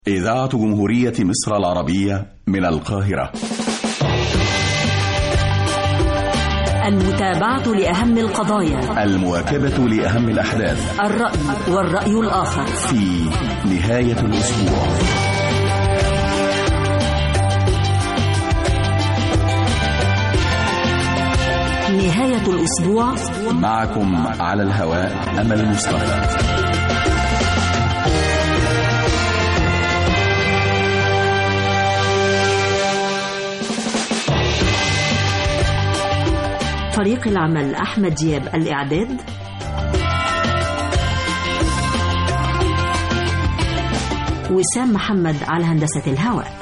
إذاعة جمهورية مصر العربية من القاهرة المتابعة لأهم القضايا المواكبة لأهم الأحداث الرأي والرأي الآخر في نهاية الأسبوع نهاية الأسبوع معكم على الهواء أمل مصطفى فريق العمل أحمد دياب الإعداد وسام محمد على هندسة الهواء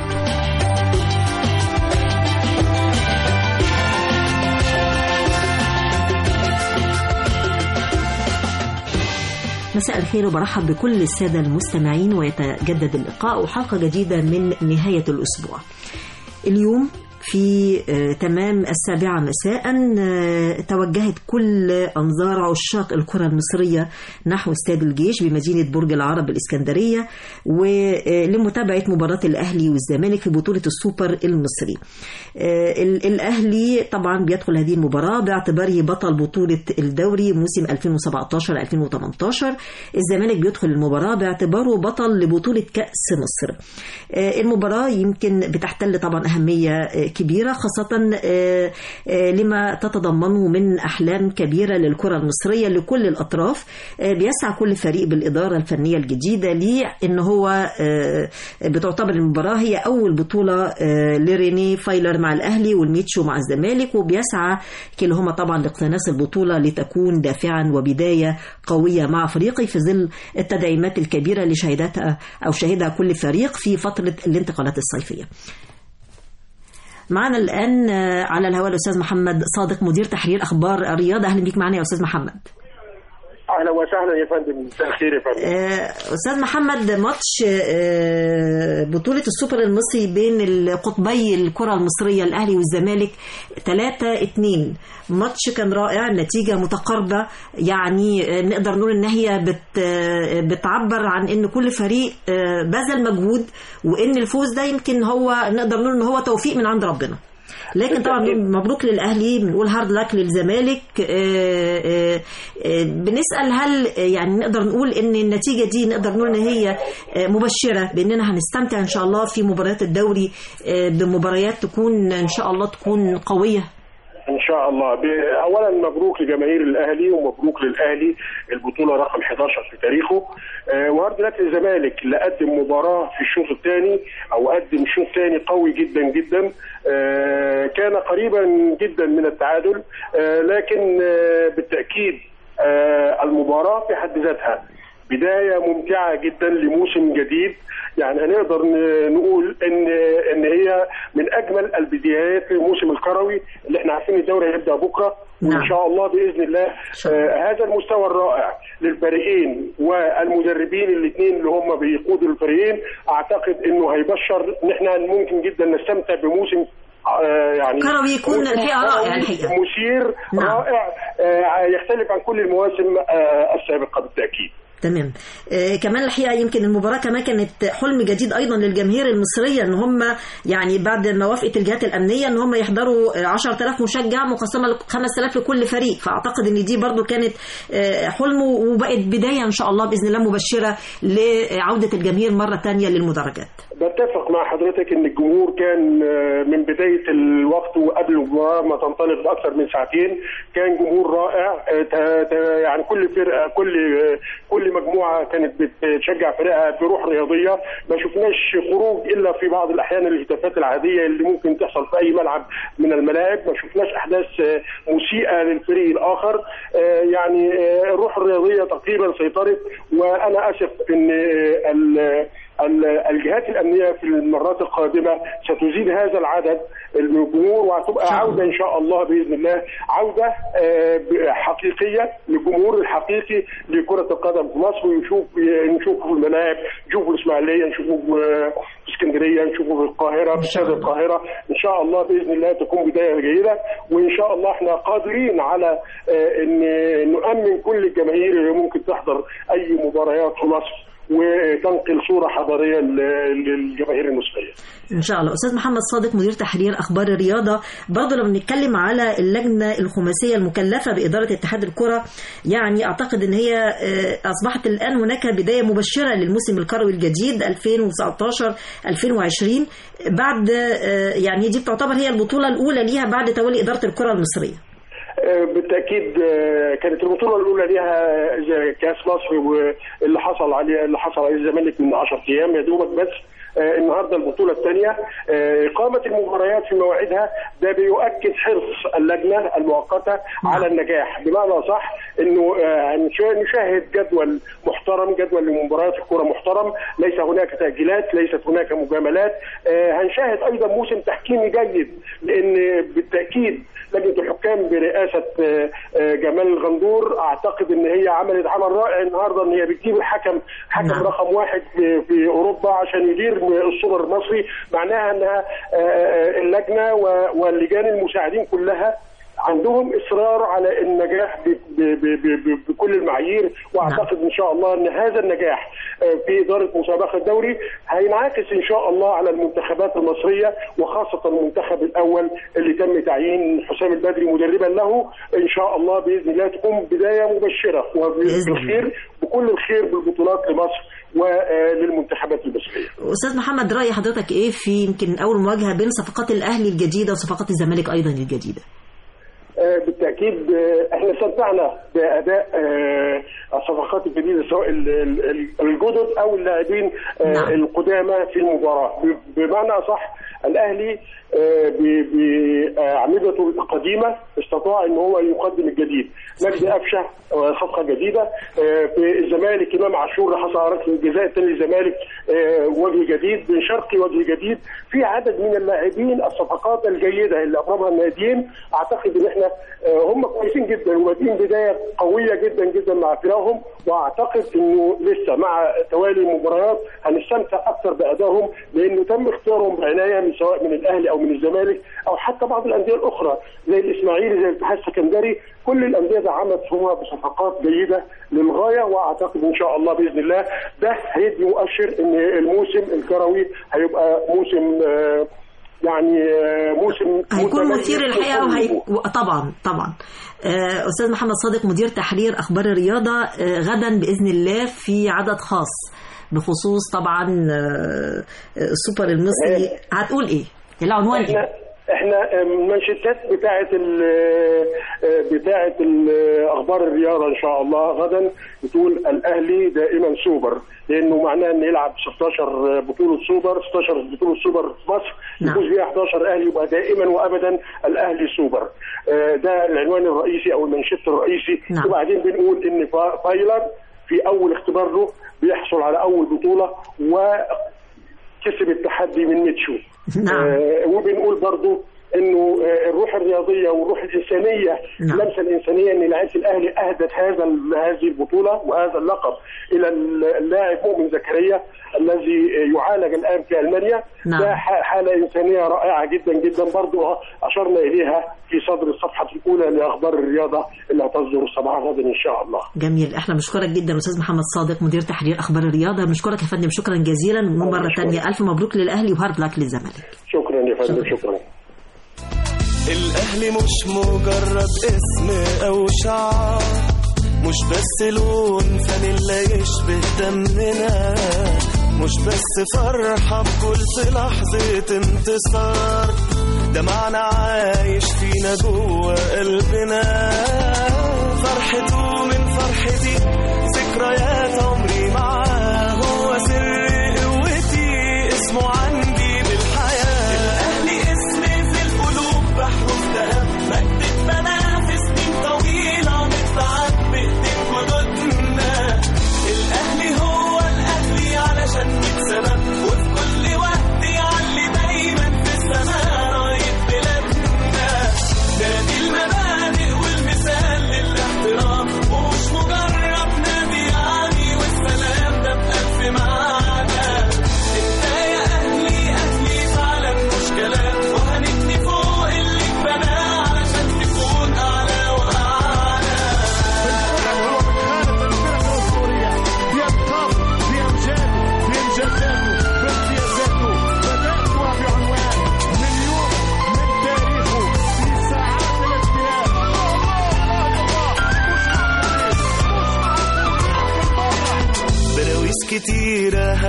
مساء الخير وبرحب بكل السادة المستمعين ويتجدد اللقاء وحلقة جديدة من نهاية الأسبوع اليوم في آه، تمام السابعة مساء آه، توجهت كل أنظار عشاق الكرة المصرية نحو استاد الجيش بمدينة برج العرب الإسكندرية ولمتابعة مباراة الأهلي والزمالك في بطولة السوبر المصري آه، ال- الأهلي طبعا بيدخل هذه المباراة باعتباره بطل بطولة الدوري موسم 2017-2018 الزمالك بيدخل المباراة باعتباره بطل لبطولة كأس مصر آه، المباراة يمكن بتحتل طبعا أهمية آه، كبيرة خاصة آه، آه، لما تتضمنه من أحلام كبيرة للكرة المصرية لكل الأطراف آه، بيسعى كل فريق بالإدارة الفنية الجديدة ليه إن هو آه، بتعتبر المباراة هي أول بطولة آه، لريني فايلر مع الأهلي والميتشو مع الزمالك وبيسعى كلاهما طبعا لاقتناص البطولة لتكون دافعا وبداية قوية مع فريقه في ظل التدعيمات الكبيرة اللي شهدتها أو شهدها كل فريق في فترة الانتقالات الصيفية معنا الآن آه، على الهواء الأستاذ محمد صادق مدير تحرير أخبار الرياضة أهلا بيك معنا يا أستاذ محمد اهلا وسهلا يا فندم مساء الخير يا فندم آه، أستاذ محمد ماتش آه، بطولة السوبر المصري بين القطبي الكرة المصرية الأهلي والزمالك 3-2 ماتش كان رائع النتيجة متقاربة يعني آه، نقدر نقول إن هي بت آه، بتعبر عن إن كل فريق آه، بذل مجهود وإن الفوز ده يمكن هو نقدر نقول إن هو توفيق من عند ربنا لكن طبعا مبروك للاهلي بنقول هارد لك للزمالك آه، آه، آه، بنسال هل آه، يعني نقدر نقول ان النتيجه دي نقدر نقول ان هي آه، مبشره باننا هنستمتع ان شاء الله في مباريات الدوري آه، بمباريات تكون ان شاء الله تكون قويه ان شاء الله ب- اولا مبروك لجماهير الاهلي ومبروك للاهلي البطوله رقم 11 في تاريخه آه، وهارد لك الزمالك اللي قدم مباراه في الشوط الثاني او قدم شوط ثاني قوي جدا جدا آه، كان قريبا جدا من التعادل آه، لكن آه، بالتاكيد آه، المباراه في حد ذاتها بدايه ممتعه جدا لموسم جديد يعني هنقدر ن- نقول ان ان هي من اجمل البدايات للموسم الكروي اللي احنا عارفين الدوري هيبدا بكره نعم. وان شاء الله باذن الله شاء الله. آه هذا المستوى الرائع للفريقين والمدربين الاثنين اللي هم بيقودوا الفريقين اعتقد انه هيبشر ان احنا ممكن جدا نستمتع بموسم آه يعني كروي يكون موسم الحقيقة كروي رائع الحقيقة. مثير نعم. رائع آه يختلف عن كل المواسم آه السابقه بالتاكيد تمام آه كمان الحقيقه يمكن المباراه كمان كانت حلم جديد ايضا للجماهير المصريه ان هم يعني بعد ما وافقت الجهات الامنيه ان هم يحضروا آه، 10000 مشجع مقسمه ل 5000 لكل فريق فاعتقد ان دي برضو كانت آه حلم وبقت بدايه ان شاء الله باذن الله مبشره لعوده الجماهير مره ثانيه للمدرجات بتفق مع حضرتك ان الجمهور كان آه، من بدايه الوقت وقبل المباراه ما تنطلق باكثر من ساعتين كان جمهور رائع آه، ت- ت- يعني كل فرقه كل آه، كل مجموعه كانت بتشجع فرقها بروح رياضيه ما شفناش خروج الا في بعض الاحيان الهتافات العاديه اللي ممكن تحصل في اي ملعب من الملاعب ما شفناش احداث آه، مسيئه للفريق الاخر آه، يعني آه، الروح الرياضيه تقريبا سيطرت وانا اسف ان آه، ال- ال- الجهات الامنيه في المرات القادمه ستزيد هذا العدد من الجمهور وهتبقى شاء الله. عوده ان شاء الله باذن الله عوده آه، ب- حقيقيه للجمهور الحقيقي لكره القدم في مصر ونشوف نشوفه في الملاعب نشوفه في الاسماعيليه نشوفه في في اسكندريه نشوفه في القاهره في استاد القاهره ان شاء الله باذن الله تكون بدايه جيده وان شاء الله احنا قادرين على آه، ان نؤمن كل الجماهير اللي ممكن تحضر اي مباريات في مصر وتنقل صوره حضاريه ل- للجماهير المصريه. ان شاء الله استاذ محمد صادق مدير تحرير اخبار الرياضه برضه لما بنتكلم على اللجنه الخماسيه المكلفه باداره اتحاد الكره يعني اعتقد ان هي آه، اصبحت الان هناك بدايه مبشره للموسم الكروي الجديد 2019 2020 بعد آه، يعني دي بتعتبر هي البطوله الاولى ليها بعد تولي اداره الكره المصريه آه، بالتاكيد آه، كانت البطوله الاولى ليها زي كاس مصر واللي حصل عليه اللي حصل عليه الزمالك من 10 ايام يا دوبك بس آه، النهارده البطوله الثانيه اقامه المباريات في مواعيدها ده بيؤكد حرص اللجنه المؤقته على النجاح بمعنى صح انه آه، هنشا- نشاهد جدول محترم جدول لمباريات الكره محترم ليس هناك تاجيلات ليست هناك مجاملات آه، هنشاهد ايضا موسم تحكيمي جيد لان بالتاكيد لجنه الحكام برئاسه آه، آه، جمال الغندور اعتقد ان هي عملت عمل رائع النهارده ان هي بتجيب الحكم حكم نعم. رقم واحد في, في اوروبا عشان يدير السوبر المصري معناها انها آه، آه، اللجنه و- واللجان المساعدين كلها عندهم اصرار على النجاح ب- ب- ب- ب- بكل المعايير واعتقد ان شاء الله ان هذا النجاح آه، في اداره مسابقه الدوري هينعكس ان شاء الله على المنتخبات المصريه وخاصه المنتخب الاول اللي تم تعيين حسام البدري مدربا له ان شاء الله باذن الله تكون بدايه مبشره بإذن الله. وبالخير بكل الخير بالبطولات لمصر وللمنتخبات المصريه. استاذ محمد راي حضرتك ايه في يمكن اول مواجهه بين صفقات الاهلي الجديده وصفقات الزمالك ايضا الجديده آه، بالتاكيد آه، احنا استمتعنا باداء آه، الصفقات الجديده سواء ال- ال- ال- الجدد او اللاعبين آه، نعم. القدامى في المباراه ب- بمعنى صح الاهلي آه، ب- باعمدته القديمه استطاع ان هو يقدم الجديد مجدي قفشه آه، صفقه جديده آه، في الزمالك امام عاشور حصل على ركله الجزاء الثاني للزمالك آه، وجه جديد بن شرقي وجه جديد في عدد من اللاعبين الصفقات الجيده اللي ابرمها الناديين اعتقد ان احنا آه، هم كويسين جدا وبادئين بدايه قويه جدا جدا مع فرقهم واعتقد انه لسه مع توالي المباريات هنستمتع اكثر بادائهم لانه تم اختيارهم بعنايه من سواء من الاهلي او من الزمالك او حتى بعض الانديه الاخرى زي الاسماعيلي زي الاتحاد السكندري كل الانديه دعمت هو بصفقات جيده للغايه واعتقد ان شاء الله باذن الله ده هيدي مؤشر ان الموسم الكروي هيبقى موسم آه، يعني آه، موسم هيكون متميز مثير الحقيقه وهي... و- طبعا طبعا آه، استاذ محمد صادق مدير تحرير اخبار الرياضه آه، غدا باذن الله في عدد خاص بخصوص طبعا آه، آه، السوبر المصري هتقول ايه العنوان احنا ايه احنا المانشيتات بتاعه ال بتاعه ال- اخبار الرياضه ان شاء الله غدا بتقول الاهلي دائما سوبر لانه معناه ان يلعب 16 بطوله سوبر 16 بطوله سوبر في مصر نعم. يفوز بيها 11 اهلي يبقى دائما وابدا الاهلي سوبر آه، ده العنوان الرئيسي او المانشيت الرئيسي نعم. وبعدين بنقول ان فا- فايلر في اول اختبار له بيحصل على اول بطوله وكسب التحدي من ميتشو نعم. آه، وبنقول برضو انه آه، الروح الرياضيه والروح الانسانيه نعم. اللمسه الانسانيه ان لعيبه الاهلي اهدت هذا ال- هذه البطوله وهذا اللقب الى اللاعب مؤمن زكريا الذي يعالج الان في المانيا نعم. ده ح- حاله انسانيه رائعه جدا جدا برضو اشرنا اليها في صدر الصفحه الاولى لاخبار الرياضه اللي هتصدر صباح غدا ان شاء الله جميل احنا بنشكرك جدا استاذ محمد صادق مدير تحرير اخبار الرياضه بنشكرك يا فندم شكرا جزيلا ونقول مره شكراً. ثانيه الف مبروك للاهلي وهارد لك للزمالك شكرا يا فندم شكراً. شكرا الأهلي مش مجرد اسم أو شعار مش بس لون فانيلا يشبه دمنا مش بس فرحة بكل لحظة انتصار ده معنى عايش فينا جوه قلبنا فرحته من فرحتي ذكريات عمري معاه هو سر قوتي اسمه عندي بالحياة الأهلي اسمي في القلوب بحرف ذهب مجد اتبنى في سنين طويلة متعب بإيدين وجودنا الأهلي هو الأهلي علشان نتسبب وفي كل وقت يعلي دايما في السماء راية بلادنا نادي المبادئ والمثال للاحترام ومش مجرد نادي يعني والسلام ده بألف معنى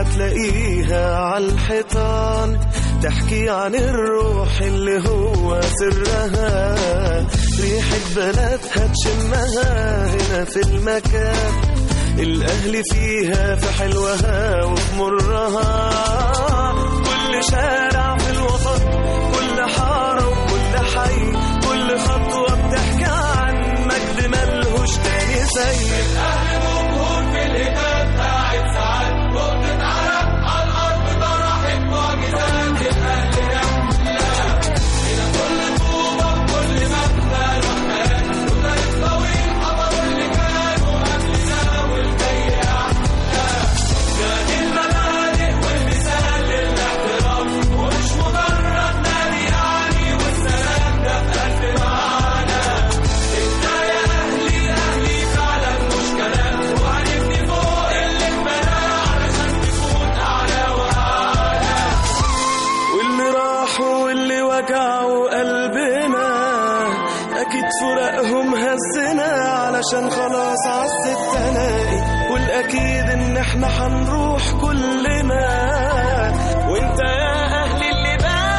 هتلاقيها على الحيطان تحكي عن الروح اللي هو سرها ريحة بلدها تشمها هنا في المكان الأهل فيها في حلوها وفي مرها كل شارع في الوطن كل حارة وكل حي كل خطوة بتحكي عن مجد ملهوش تاني زي الأهل جمهور في الهتاف قاعد ساعات نقطة عرق على الأرض فرحت معجزات الأهل رحلة إلى كل طوبة كل مبنى رحمن وطريق طويل حضروا اللي كانوا قبلنا والجاي أحلى جاد المبادئ والمثال للاحترام ومش مجرد نادي يعني والسلام ده في قلب معانا انت يا اهلي اهلي فعلا مش كلام وهنبني فوق اللي اتبنى علشان نكون اعلى واعلى واللي راحوا واللي وجعوا قلبنا اكيد فراقهم هزنا علشان خلاص عزت تلاقي والاكيد ان احنا هنروح كلنا وانت يا اهلي اللي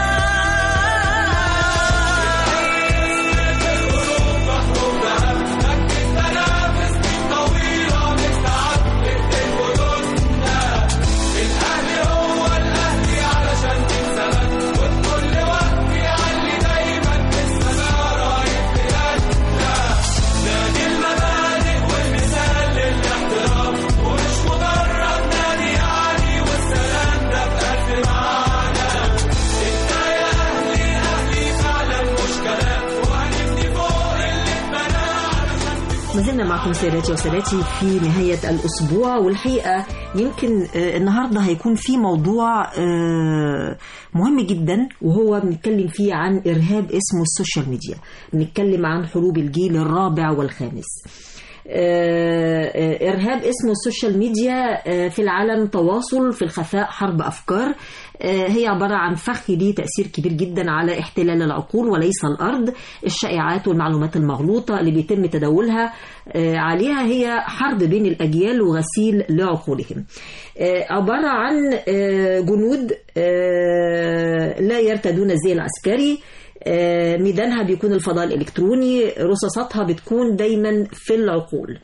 ما زلنا معكم سيداتي وسادتي في نهاية الأسبوع والحقيقة يمكن آه، النهاردة هيكون في موضوع آه، مهم جدا وهو بنتكلم فيه عن إرهاب اسمه السوشيال ميديا بنتكلم عن حروب الجيل الرابع والخامس آه، آه، إرهاب اسمه السوشيال ميديا آه، في العالم تواصل في الخفاء حرب أفكار آه، هي عبارة عن فخ ليه تأثير كبير جدا على احتلال العقول وليس الأرض الشائعات والمعلومات المغلوطة اللي بيتم تداولها آه، عليها هي حرب بين الأجيال وغسيل لعقولهم آه، عبارة عن آه، جنود آه، لا يرتدون الزي العسكري آه، ميدانها بيكون الفضاء الإلكتروني رصاصاتها بتكون دايما في العقول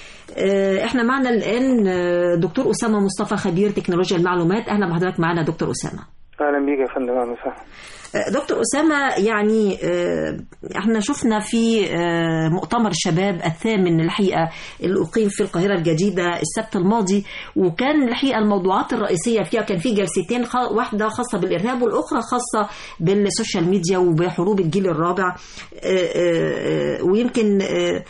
آه، احنا معنا الآن آه، دكتور أسامة مصطفى خبير تكنولوجيا المعلومات أهلا بحضرتك معنا دكتور أسامة اهلا بيك يا فندم اهلا وسهلا آه، دكتور أسامة يعني آه، احنا شفنا في آه، مؤتمر الشباب الثامن الحقيقة اللي أقيم في القاهرة الجديدة السبت الماضي وكان الحقيقة الموضوعات الرئيسية فيها كان في جلستين خ- واحدة خاصة بالإرهاب والأخرى خاصة بالسوشيال ميديا وبحروب الجيل الرابع آه، آه، آه، ويمكن آه،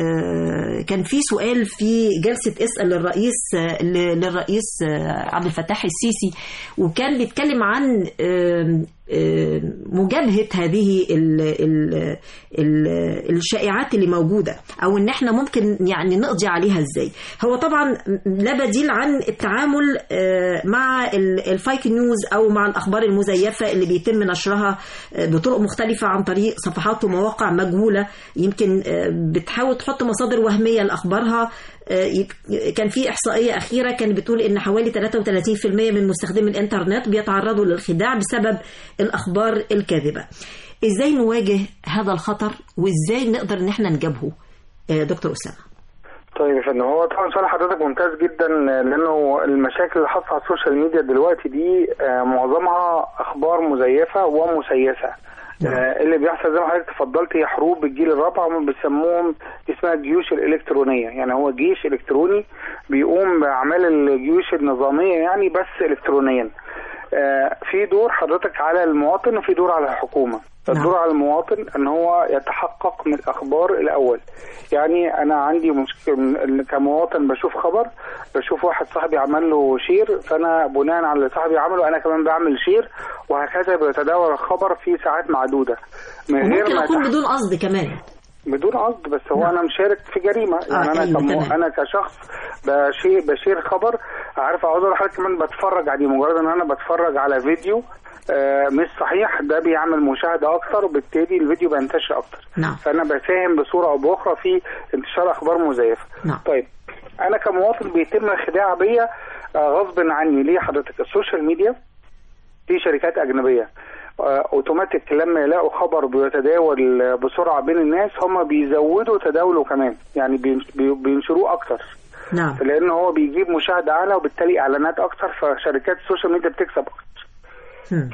آه، كان في سؤال في جلسة اسأل للرئيس آه، ل- للرئيس آه، عبد الفتاح السيسي وكان بيتكلم عن آم، آم، مجابهة هذه ال ال ال الشائعات اللي موجودة أو إن إحنا ممكن يعني نقضي عليها إزاي هو طبعا لا بديل عن التعامل آه، مع ال- الفايك نيوز أو مع الأخبار المزيفة اللي بيتم نشرها آه، بطرق مختلفة عن طريق صفحات ومواقع مجهولة يمكن آه، بتحاول تحط مصادر وهمية لأخبارها آه، يك- كان في إحصائية أخيرة كانت بتقول إن حوالي 33% من مستخدمي الإنترنت بيتعرضوا للخداع بسبب الأخبار الكاذبة إزاي نواجه هذا الخطر وإزاي نقدر إن احنا نجابهه آه، دكتور أسامة طيب يا فندم هو طبعا سؤال حضرتك ممتاز جدا لانه المشاكل اللي حاصله على السوشيال ميديا دلوقتي دي آه، معظمها اخبار مزيفه ومسيسه آه، اللي بيحصل زي ما حضرتك تفضلت هي حروب الجيل الرابع هم بيسموهم اسمها الجيوش الالكترونيه يعني هو جيش الكتروني بيقوم باعمال الجيوش النظاميه يعني بس الكترونيا آه، في دور حضرتك على المواطن وفي دور على الحكومه نعم. الدور على المواطن ان هو يتحقق من الاخبار الاول يعني انا عندي مشكله من- كمواطن بشوف خبر بشوف واحد صاحبي عمل له شير فانا بناء على اللي صاحبي عمله انا كمان بعمل شير وهكذا بيتداول الخبر في ساعات معدوده من غير وممكن ما أكون تح- بدون قصد كمان بدون قصد بس هو نعم. انا مشارك في جريمه يعني انا أيوة، كم... تمام. انا كشخص بشير بشير خبر عارف عاوز اقول لحضرتك كمان بتفرج عليه مجرد ان انا بتفرج على فيديو آه مش صحيح ده بيعمل مشاهده اكتر وبالتالي الفيديو بينتشر اكتر نعم فانا بساهم بصوره او باخرى في انتشار اخبار مزيفه نعم. طيب انا كمواطن بيتم الخداع بيا آه، غصب عني ليه حضرتك السوشيال ميديا في شركات اجنبيه آه، اوتوماتيك لما يلاقوا خبر بيتداول آه، بسرعه بين الناس هم بيزودوا تداوله كمان يعني بين- بي- بينشروه اكتر نعم لان هو بيجيب مشاهده اعلى وبالتالي اعلانات اكتر فشركات السوشيال ميديا بتكسب اكتر مم.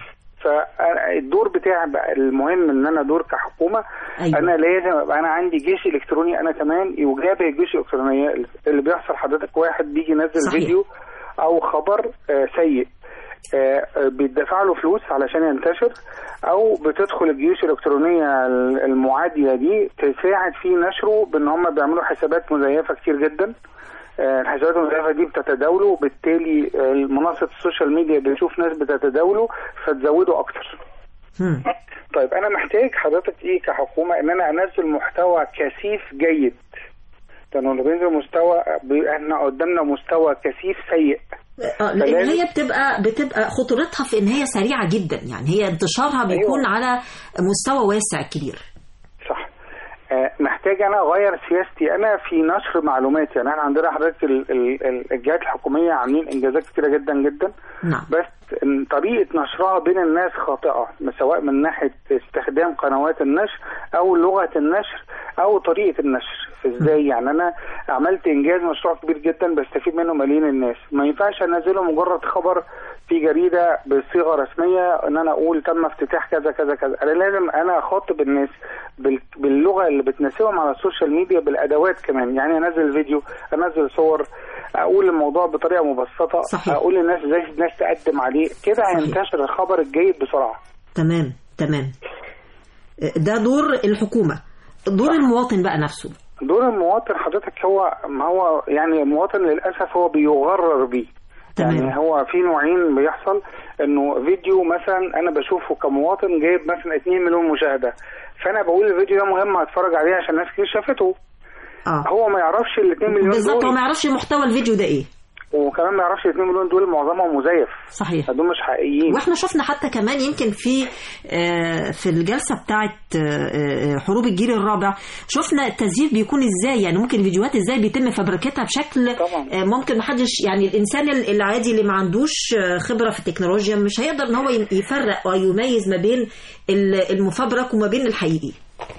فالدور بتاعي بقى المهم ان انا دور كحكومه أيوة. انا لازم ابقى انا عندي جيش الكتروني انا كمان يجابه الجيش الالكترونيه اللي بيحصل حضرتك واحد بيجي ينزل صحيح. فيديو او خبر آه، سيء آه، آه، بيدفع له فلوس علشان ينتشر او بتدخل الجيوش الالكترونيه المعاديه دي تساعد في نشره بان هم بيعملوا حسابات مزيفه كتير جدا آه، الحسابات المزيفه دي بتتداوله وبالتالي آه، منصه السوشيال ميديا بتشوف ناس بتتداوله فتزوده اكتر مم. طيب انا محتاج حضرتك ايه كحكومه ان انا انزل محتوى كثيف جيد لانه لو بينزل مستوى بي- احنا قدامنا مستوى كثيف سيء آه، لان فلازم- هي بتبقى بتبقى خطورتها في ان هي سريعه جدا يعني هي انتشارها بيكون أيوة. على مستوى واسع كبير صح آه، محتاج انا اغير سياستي انا في نشر معلومات يعني احنا عندنا حضرتك ال- ال- ال- الجهات الحكوميه عاملين انجازات كتيره جدا جدا نعم بس إن طريقه نشرها بين الناس خاطئه سواء من ناحيه استخدام قنوات النشر او لغه النشر او طريقه النشر ازاي يعني انا عملت انجاز مشروع كبير جدا بستفيد منه ملايين الناس ما ينفعش انزله مجرد خبر في جريده بصيغه رسميه ان انا اقول تم افتتاح كذا كذا كذا انا لازم انا اخاطب الناس بال- باللغه اللي بتناسبهم على السوشيال ميديا بالادوات كمان يعني انزل فيديو انزل صور اقول الموضوع بطريقه مبسطه صحيح. اقول للناس ازاي الناس تقدم عليه كده صحيح. هينتشر الخبر الجيد بسرعه تمام تمام ده دور الحكومه دور المواطن بقى نفسه دور المواطن حضرتك هو ما هو يعني المواطن للاسف هو بيغرر بيه تمام. يعني هو في نوعين بيحصل انه فيديو مثلا انا بشوفه كمواطن جايب مثلا 2 مليون مشاهده فانا بقول الفيديو ده مهم هتفرج عليه عشان ناس كتير شافته اه هو ما يعرفش ال 2 مليون بالظبط هو دول ما يعرفش محتوى الفيديو ده ايه وكمان ما يعرفش ال 2 مليون دول معظمهم مزيف صحيح دول مش حقيقيين واحنا شفنا حتى كمان يمكن في آه، في الجلسه بتاعه آه، آه، حروب الجيل الرابع شفنا التزييف بيكون ازاي يعني ممكن الفيديوهات ازاي بيتم فبركتها بشكل طبعاً. آه، ممكن محدش يعني الانسان ال- العادي اللي ما عندوش آه، خبره في التكنولوجيا مش هيقدر ان هو ي- يفرق ويميز ما بين ال- المفبرك وما بين الحقيقي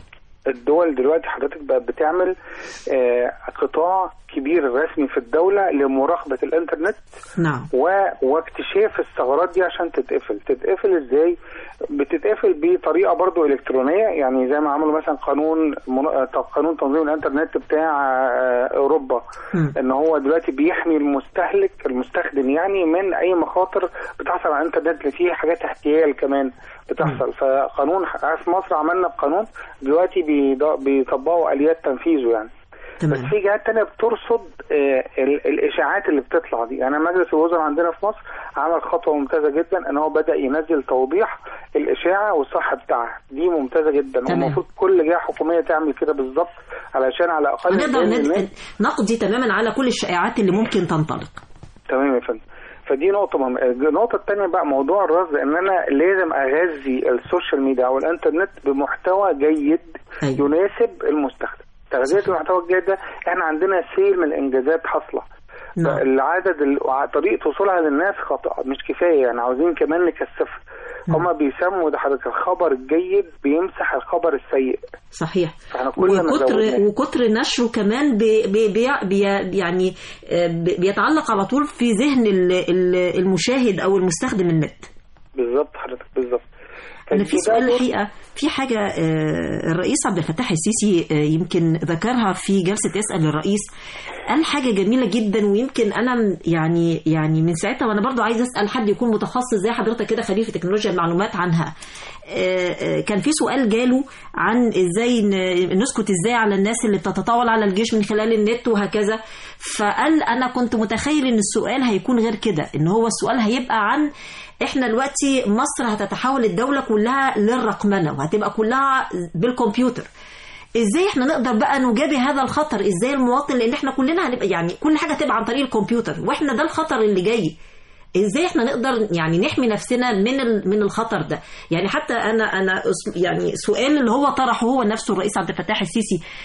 الدول دلوقتي حضرتك بقت بتعمل آه، قطاع كبير رسمي في الدولة لمراقبة الانترنت نعم و... واكتشاف الثغرات دي عشان تتقفل تتقفل ازاي بتتقفل بطريقه برضو الكترونيه يعني زي ما عملوا مثلا قانون من... آه، قانون تنظيم الانترنت بتاع آه، اوروبا مم. ان هو دلوقتي بيحمي المستهلك المستخدم يعني من اي مخاطر بتحصل على الانترنت اللي فيه حاجات احتيال كمان بتحصل فقانون في مصر عملنا قانون دلوقتي بيض- بيطبقوا اليات تنفيذه يعني بس تمام في جهات تانية بترصد آه، ال- الاشاعات اللي بتطلع دي يعني مجلس الوزراء عندنا في مصر عمل خطوه ممتازه جدا ان هو بدا ينزل توضيح الاشاعه والصحه بتاعها دي ممتازه جدا تمام. والمفروض كل جهه حكوميه تعمل كده بالظبط علشان على الاقل نقدر تبين ند- للناس- نقضي تماما على كل الشائعات اللي ممكن تنطلق تمام يا فندم فدي نقطة مهمة، النقطة الثانية بقى موضوع الرصد ان انا لازم اغذي السوشيال ميديا او الانترنت بمحتوى جيد أيوة. يناسب المستخدم. تغذية المحتوى الجيد ده احنا عندنا سيل من الانجازات حاصلة. نعم. العدد ال- وع- طريقة وصولها للناس خاطئة مش كفاية يعني عاوزين كمان نكثفها. هما بيسموا ده حضرتك الخبر الجيد بيمسح الخبر السيء. صحيح فاحنا كلنا وكتر زودناه. وكتر نشره كمان بي بي بي بي يعني آه، بي- بيتعلق على طول في ذهن ال- ال- المشاهد او المستخدم النت بالظبط حضرتك بالظبط. انا في ده سؤال دور- الحقيقه في حاجه آه، الرئيس عبد الفتاح السيسي آه، يمكن ذكرها في جلسه اسال الرئيس قال حاجه جميله جدا ويمكن انا م- يعني يعني من ساعتها وانا برضو عايزه اسال حد يكون متخصص زي حضرتك كده خبير في تكنولوجيا المعلومات عنها آه، آه، كان في سؤال جاله عن ازاي ن- نسكت ازاي على الناس اللي بتتطاول على الجيش من خلال النت وهكذا فقال انا كنت متخيل ان السؤال هيكون غير كده ان هو السؤال هيبقى عن احنا دلوقتي مصر هتتحول الدولة كلها للرقمنة وهتبقى كلها بالكمبيوتر ازاي احنا نقدر بقى نجابه هذا الخطر ازاي المواطن لان احنا كلنا هنبقى يعني كل حاجة تبقى عن طريق الكمبيوتر واحنا ده الخطر اللي جاي ازاي احنا نقدر يعني نحمي نفسنا من ال- من الخطر ده يعني حتى انا انا أس- يعني سؤال اللي هو طرحه هو نفسه الرئيس عبد الفتاح السيسي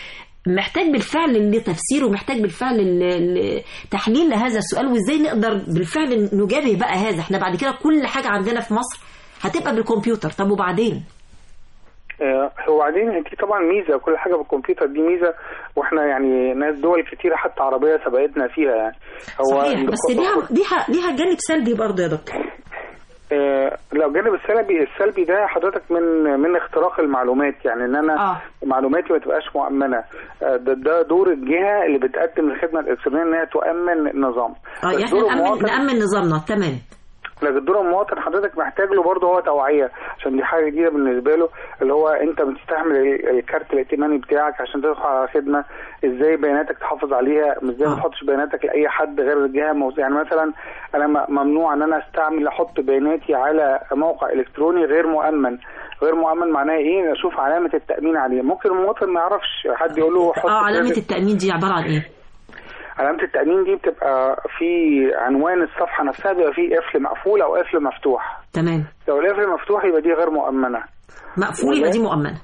محتاج بالفعل لتفسير ومحتاج بالفعل ل- لتحليل لهذا السؤال وازاي نقدر بالفعل نجابه بقى هذا احنا بعد كده كل حاجه عندنا في مصر هتبقى بالكمبيوتر طب وبعدين آه، هو بعدين دي طبعا ميزه كل حاجه بالكمبيوتر دي ميزه واحنا يعني ناس دول كتيره حتى عربيه سبقتنا فيها يعني هو صحيح بس ليها ليها ليها جانب سلبي برضه يا دكتور آه، لو الجانب السلبي السلبي ده حضرتك من من اختراق المعلومات يعني ان انا آه. معلوماتي ما تبقاش مؤمنه آه، ده, ده دور الجهه اللي بتقدم الخدمه الالكترونيه انها تؤمن النظام اه بس يعني دور احنا نأمن, المواطن- نأمن نظامنا تمام لكن دور المواطن حضرتك محتاج له برضه هو توعيه عشان دي حاجه جديده بالنسبه له اللي هو انت بتستعمل ال- الكارت الائتماني بتاعك عشان تدخل على خدمه ازاي بياناتك تحافظ عليها ازاي ما آه. تحطش بياناتك لاي حد غير الجهه موز... يعني مثلا انا م- ممنوع ان انا استعمل احط بياناتي على موقع الكتروني غير مؤمن غير مؤمن معناها ايه اشوف علامه التامين عليه ممكن المواطن ما يعرفش حد يقول له حط اه علامه كذا. التامين دي عباره عن ايه علامة التأمين دي بتبقى في عنوان الصفحة نفسها بيبقى فيه قفل مقفول أو قفل مفتوح تمام لو القفل مفتوح يبقى دي غير مؤمنة مقفول يبقى دي مؤمنه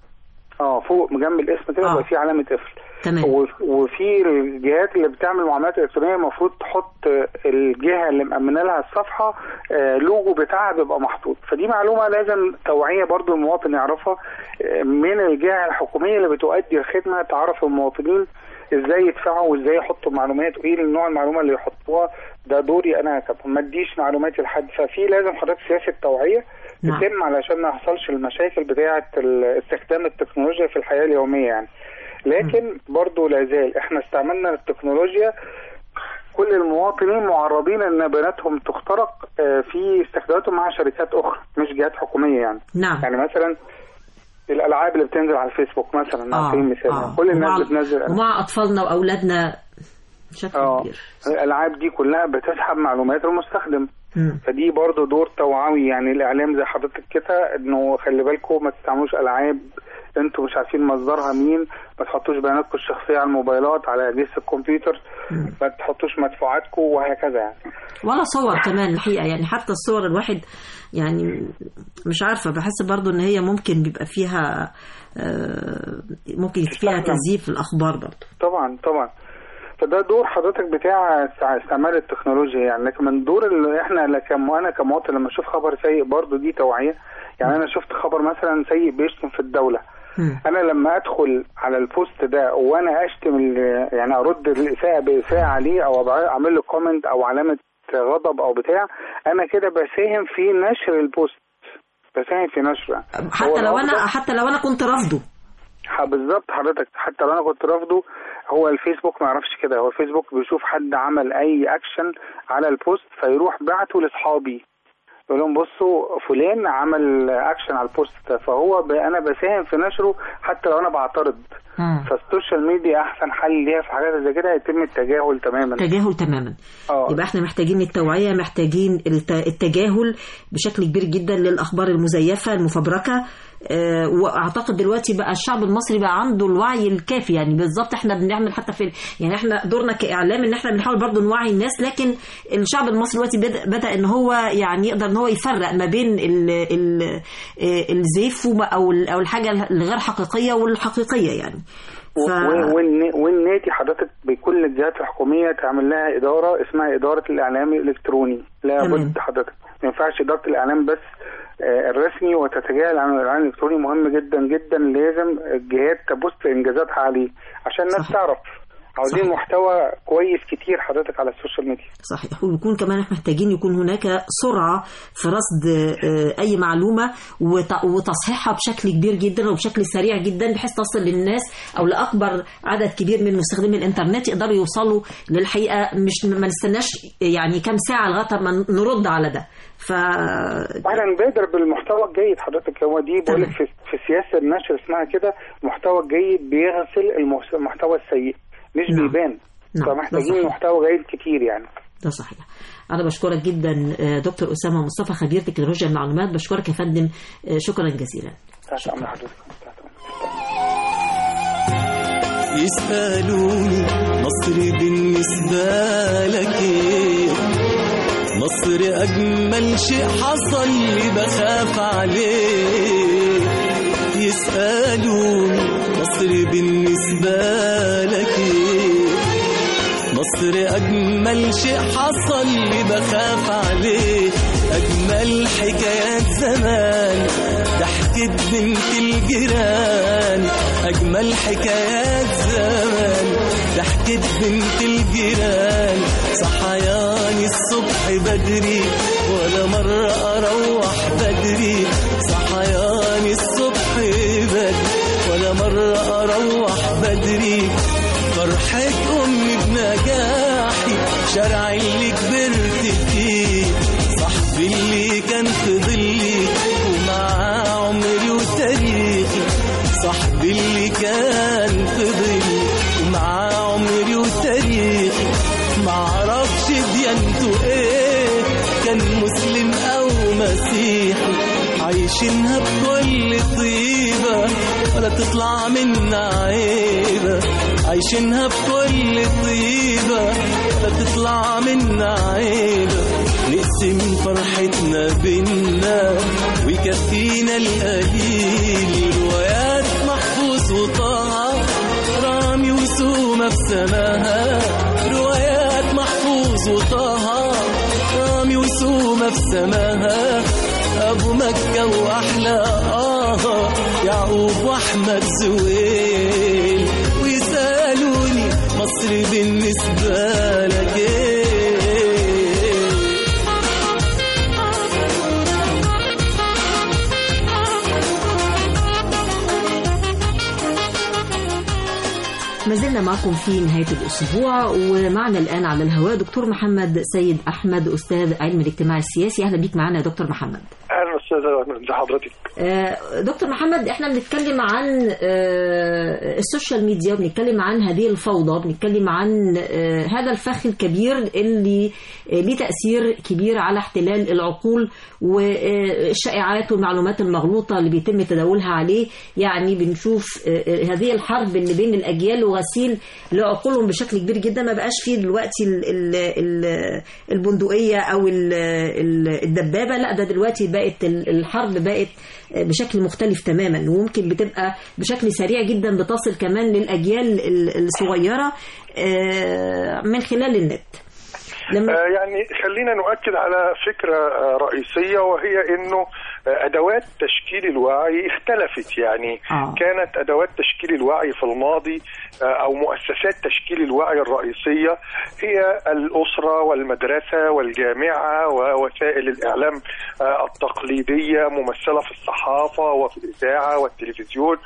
اه فوق جنب الاسم كده آه. يبقى في علامة قفل تمام و- وفي الجهات اللي بتعمل معاملات الكترونيه المفروض تحط الجهه اللي مأمنه لها الصفحه آه، لوجو بتاعها بيبقى محطوط فدي معلومه لازم توعيه برضو المواطن يعرفها آه، من الجهه الحكوميه اللي بتؤدي الخدمه تعرف المواطنين ازاي يدفعوا وازاي يحطوا معلومات وايه النوع المعلومه اللي يحطوها ده دوري انا كب- ما اديش معلوماتي لحد ففي لازم حضرتك سياسه توعيه نعم. تتم علشان ما يحصلش المشاكل بتاعه ال- استخدام التكنولوجيا في الحياه اليوميه يعني لكن برضو لا زال احنا استعملنا التكنولوجيا كل المواطنين معرضين ان بياناتهم تخترق آه، في استخداماتهم مع شركات اخرى مش جهات حكوميه يعني نعم يعني مثلا الالعاب اللي بتنزل على الفيسبوك مثلا على سبيل المثال كل الناس ومع- بتنزل ألعاب. ومع اطفالنا واولادنا بشكل اه كبير الالعاب دي كلها بتسحب معلومات المستخدم مم. فدي برضو دور توعوي يعني الاعلام زي حضرتك كده انه خلي بالكم ما تستعملوش العاب انتوا مش عارفين مصدرها مين ما تحطوش بياناتكم الشخصيه على الموبايلات على اجهزه الكمبيوتر ما تحطوش مدفوعاتكم وهكذا يعني ولا صور كمان الحقيقه يعني حتى الصور الواحد يعني مش عارفه بحس برضو ان هي ممكن بيبقى فيها آه، ممكن فيها تستخدم. تزييف في الاخبار برضو طبعا طبعا فده دور حضرتك بتاع استع- استعمال التكنولوجيا يعني لكن من دور اللي احنا لكم انا كمواطن لما اشوف خبر سيء برضو دي توعيه يعني انا شفت خبر مثلا سيء بيشتم في الدوله مم. انا لما ادخل على البوست ده وانا اشتم ال- يعني ارد الاساءه باساءه عليه او أبع- اعمل له كومنت او علامه غضب او بتاع انا كده بساهم في نشر البوست بساهم في نشره حتى لو انا الأفضل- حتى لو انا كنت رافضه ح- بالظبط حضرتك حتى لو انا كنت رافضه هو الفيسبوك ما يعرفش كده هو الفيسبوك بيشوف حد عمل اي اكشن على البوست فيروح بعته لاصحابي يقول لهم بصوا فلان عمل اكشن على البوست ده فهو ب... انا بساهم في نشره حتى لو انا بعترض مم. فالسوشيال ميديا احسن حل ليها في حاجات زي كده يتم التجاهل تماما تجاهل تماما اه يبقى احنا محتاجين التوعية محتاجين الت- التجاهل بشكل كبير جدا للأخبار المزيفة المفبركة اه واعتقد دلوقتي بقى الشعب المصري بقى عنده الوعي الكافي يعني بالظبط احنا بنعمل حتى في يعني احنا دورنا كاعلام ان احنا بنحاول برضو نوعي الناس لكن الشعب المصري دلوقتي بدا, بدا ان هو يعني يقدر ان هو يفرق ما بين ال ال اه الزيف وما- او ال- او الحاجه الغير حقيقيه والحقيقيه يعني ف... و- والن- والنادي حضرتك بكل الجهات الحكوميه تعمل لها اداره اسمها اداره الاعلام الالكتروني لا تمام. بد حضرتك ما ينفعش اداره الاعلام بس آه، الرسمي وتتجاهل عن الاعلام الالكتروني مهم جدا جدا لازم الجهات تبث انجازاتها عليه عشان الناس صحيح. تعرف عاوزين صحيح. محتوى كويس كتير حضرتك على السوشيال ميديا صحيح ويكون كمان احنا محتاجين يكون هناك سرعة في رصد آه، أي معلومة وت- وتصحيحها بشكل كبير جدا وبشكل سريع جدا بحيث تصل للناس أو لأكبر عدد كبير من مستخدمي الإنترنت يقدروا يوصلوا للحقيقة مش ما نستناش يعني كام ساعة لغاية ما نرد على ده ف واحنا نبادر بالمحتوى الجيد حضرتك هو دي بقول لك في, في سياسه النشر اسمها كده المحتوى الجيد بيغسل المحس- المحتوى السيء مش نعم. بيبان نعم، ده فمحتاجين صحيح. محتوى جيد كتير يعني ده صحيح أنا بشكرك جدا آه، دكتور أسامة مصطفى خبير تكنولوجيا المعلومات بشكرك يا فندم آه، شكرا جزيلا تحت امر حضرتك تحت أمر. يسألوني مصر بالنسبة لك ايه مصر أجمل شيء حصل لي بخاف عليه يسألوني مصر مصر بالنسبة لك ايه مصر أجمل شيء حصل لي بخاف عليه أجمل حكايات زمان ضحكة بنت الجيران أجمل حكايات زمان ضحكة بنت الجيران صحياني الصبح بدري ولا مرة أروح بدري صحياني الصبح بدري ولا مرة أروح بدري فرحة أمي بنجاحي شارع اللي كبرت فيه صاحبي اللي كان في ظلي ومعاه عمري وتاريخي صاحبي اللي كان في ظلي ومعاه عمري وتاريخي معرفش ديانته ايه كان مسلم او مسيحي عايشينها بكل طيبة ولا تطلع منا عيبة عايشينها بكل طيبة ولا تطلع منا عيبة نقسم فرحتنا بينا ويكفينا القليل روايات محفوظ وطه رامي وسومة في سماها روايات محفوظ وطه رامي وسومة في سماها أبو مكة وأحلى آه يعقوب وأحمد زويل ويسألوني مصر بالنسبة لك إيه ما زلنا معكم في نهاية الأسبوع ومعنا الآن على الهواء دكتور محمد سيد أحمد أستاذ علم الاجتماع السياسي أهلا بيك معنا يا دكتور محمد اهلا استاذ ازي حضرتك آه، دكتور محمد احنا بنتكلم عن آه، السوشيال ميديا وبنتكلم عن هذه الفوضى بنتكلم عن آه، هذا الفخ الكبير اللي آه، ليه تأثير كبير على احتلال العقول والشائعات والمعلومات المغلوطة اللي بيتم تداولها عليه يعني بنشوف آه، آه، هذه الحرب اللي بين الأجيال وغسيل لعقولهم بشكل كبير جدا ما بقاش فيه دلوقتي ال- ال- ال- البندقية أو ال- ال- الدبابة لا ده دلوقتي بقت ال- الحرب بقت بشكل مختلف تماما وممكن بتبقى بشكل سريع جدا بتصل كمان للأجيال ال- الصغيرة آه، من خلال النت لما آه، يعني خلينا نؤكد على فكرة آه، رئيسية وهي انه آه، ادوات تشكيل الوعي اختلفت يعني آه. كانت ادوات تشكيل الوعي في الماضي آه، او مؤسسات تشكيل الوعي الرئيسية هي الاسرة والمدرسة والجامعة ووسائل الاعلام آه، التقليدية ممثلة في الصحافة وفي الاذاعة والتلفزيون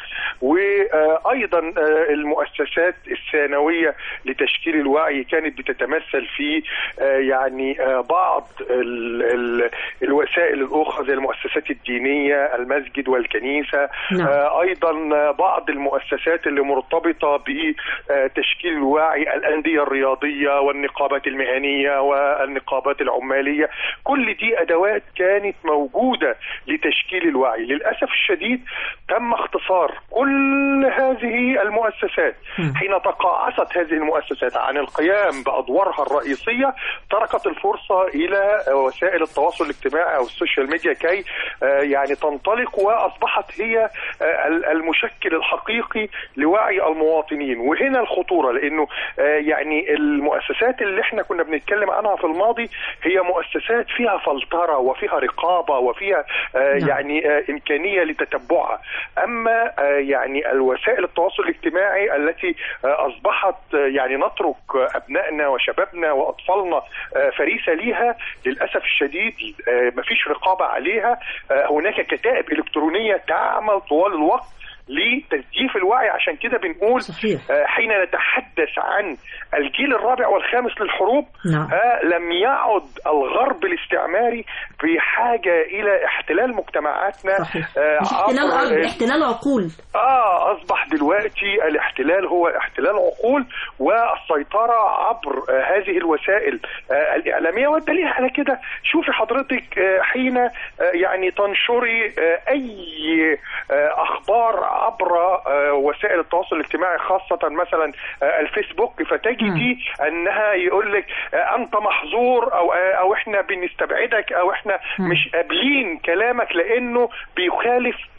وايضا آه، المؤسسات الثانوية لتشكيل الوعي كانت بتتمثل في آه، يعني آه، بعض ال ال الوسائل الاخرى زي المؤسسات الدينيه المسجد والكنيسه نعم. آه، ايضا آه، بعض المؤسسات اللي مرتبطه بتشكيل الوعي الانديه الرياضيه والنقابات المهنيه والنقابات العماليه كل دي ادوات كانت موجوده لتشكيل الوعي للاسف الشديد تم اختصار كل هذه المؤسسات مم. حين تقاعست هذه المؤسسات عن القيام بادوارها الرئيسيه تركت الفرصه الى وسائل التواصل الاجتماعي او السوشيال ميديا كي آه، يعني تنطلق واصبحت هي آه، ال- المشكل الحقيقي لوعي المواطنين وهنا الخطوره لانه آه، يعني المؤسسات اللي احنا كنا بنتكلم عنها في الماضي هي مؤسسات فيها فلتره وفيها رقابه وفيها آه، نعم. يعني آه، امكانيه لتتبعها اما آه، يعني الوسائل التواصل الاجتماعي التي آه، اصبحت آه، يعني نترك آه، ابنائنا وشبابنا واطفالنا آه، فريسه ليها للاسف الشديد آه، مفيش رقابه عليها آه، هناك كتائب الكترونيه تعمل طوال الوقت لتزييف الوعي عشان كده بنقول صحيح. آه، حين نتحدث عن الجيل الرابع والخامس للحروب نعم. آه، لم يعد الغرب الاستعماري بحاجه الى احتلال مجتمعاتنا صحيح آه، مش احتلال عبر- أرض احتلال عقول اه اصبح دلوقتي الاحتلال هو احتلال عقول والسيطره عبر آه هذه الوسائل آه الاعلاميه والدليل على كده شوفي حضرتك آه حين آه يعني تنشري آه اي آه اخبار عبر آه وسائل التواصل الاجتماعي خاصه مثلا آه الفيسبوك فتجدي انها يقول لك آه انت محظور او آه او احنا بنستبعدك او احنا مم. مش قابلين كلامك لانه بيخالف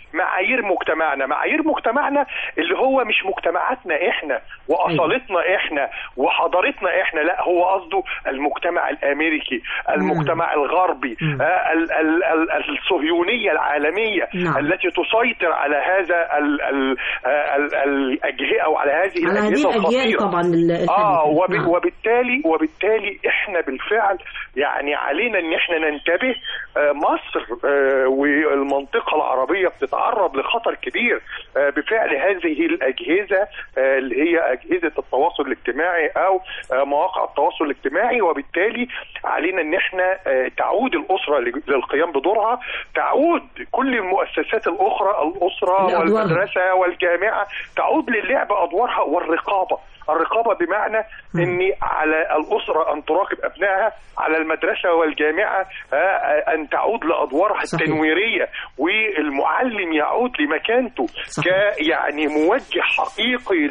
معايير مجتمعنا معايير مجتمعنا اللي هو مش مجتمعاتنا احنا واصالتنا احنا وحضارتنا احنا لا هو قصده المجتمع الامريكي المجتمع الغربي مم. آه، ال- ال- ال- الصهيونيه العالميه نعم. التي تسيطر على هذا ال- ال- آه، ال- الاجهزه او على هذه على هذه الاجهزه الأجيال الخطيره طبعا ال- اه الحديثة. وب... نعم. وبالتالي وبالتالي احنا بالفعل يعني علينا ان احنا ننتبه آه، مصر آه، والمنطقه العربيه بتتعرض لخطر كبير آه، بفعل هذه الاجهزه آه، اللي هي اجهزه التواصل الاجتماعي او آه، مواقع التواصل الاجتماعي وبالتالي علينا ان احنا آه، تعود الاسره لج- للقيام بدورها تعود كل المؤسسات الاخرى الاسره لأدوارها. والمدرسه والجامعه تعود للعب ادوارها والرقابه الرقابة بمعنى أن على الأسرة أن تراقب أبنائها على المدرسة والجامعة آه، آه، أن تعود لأدوارها صحيح. التنويرية والمعلم يعود لمكانته صحيح. ك يعني موجه حقيقي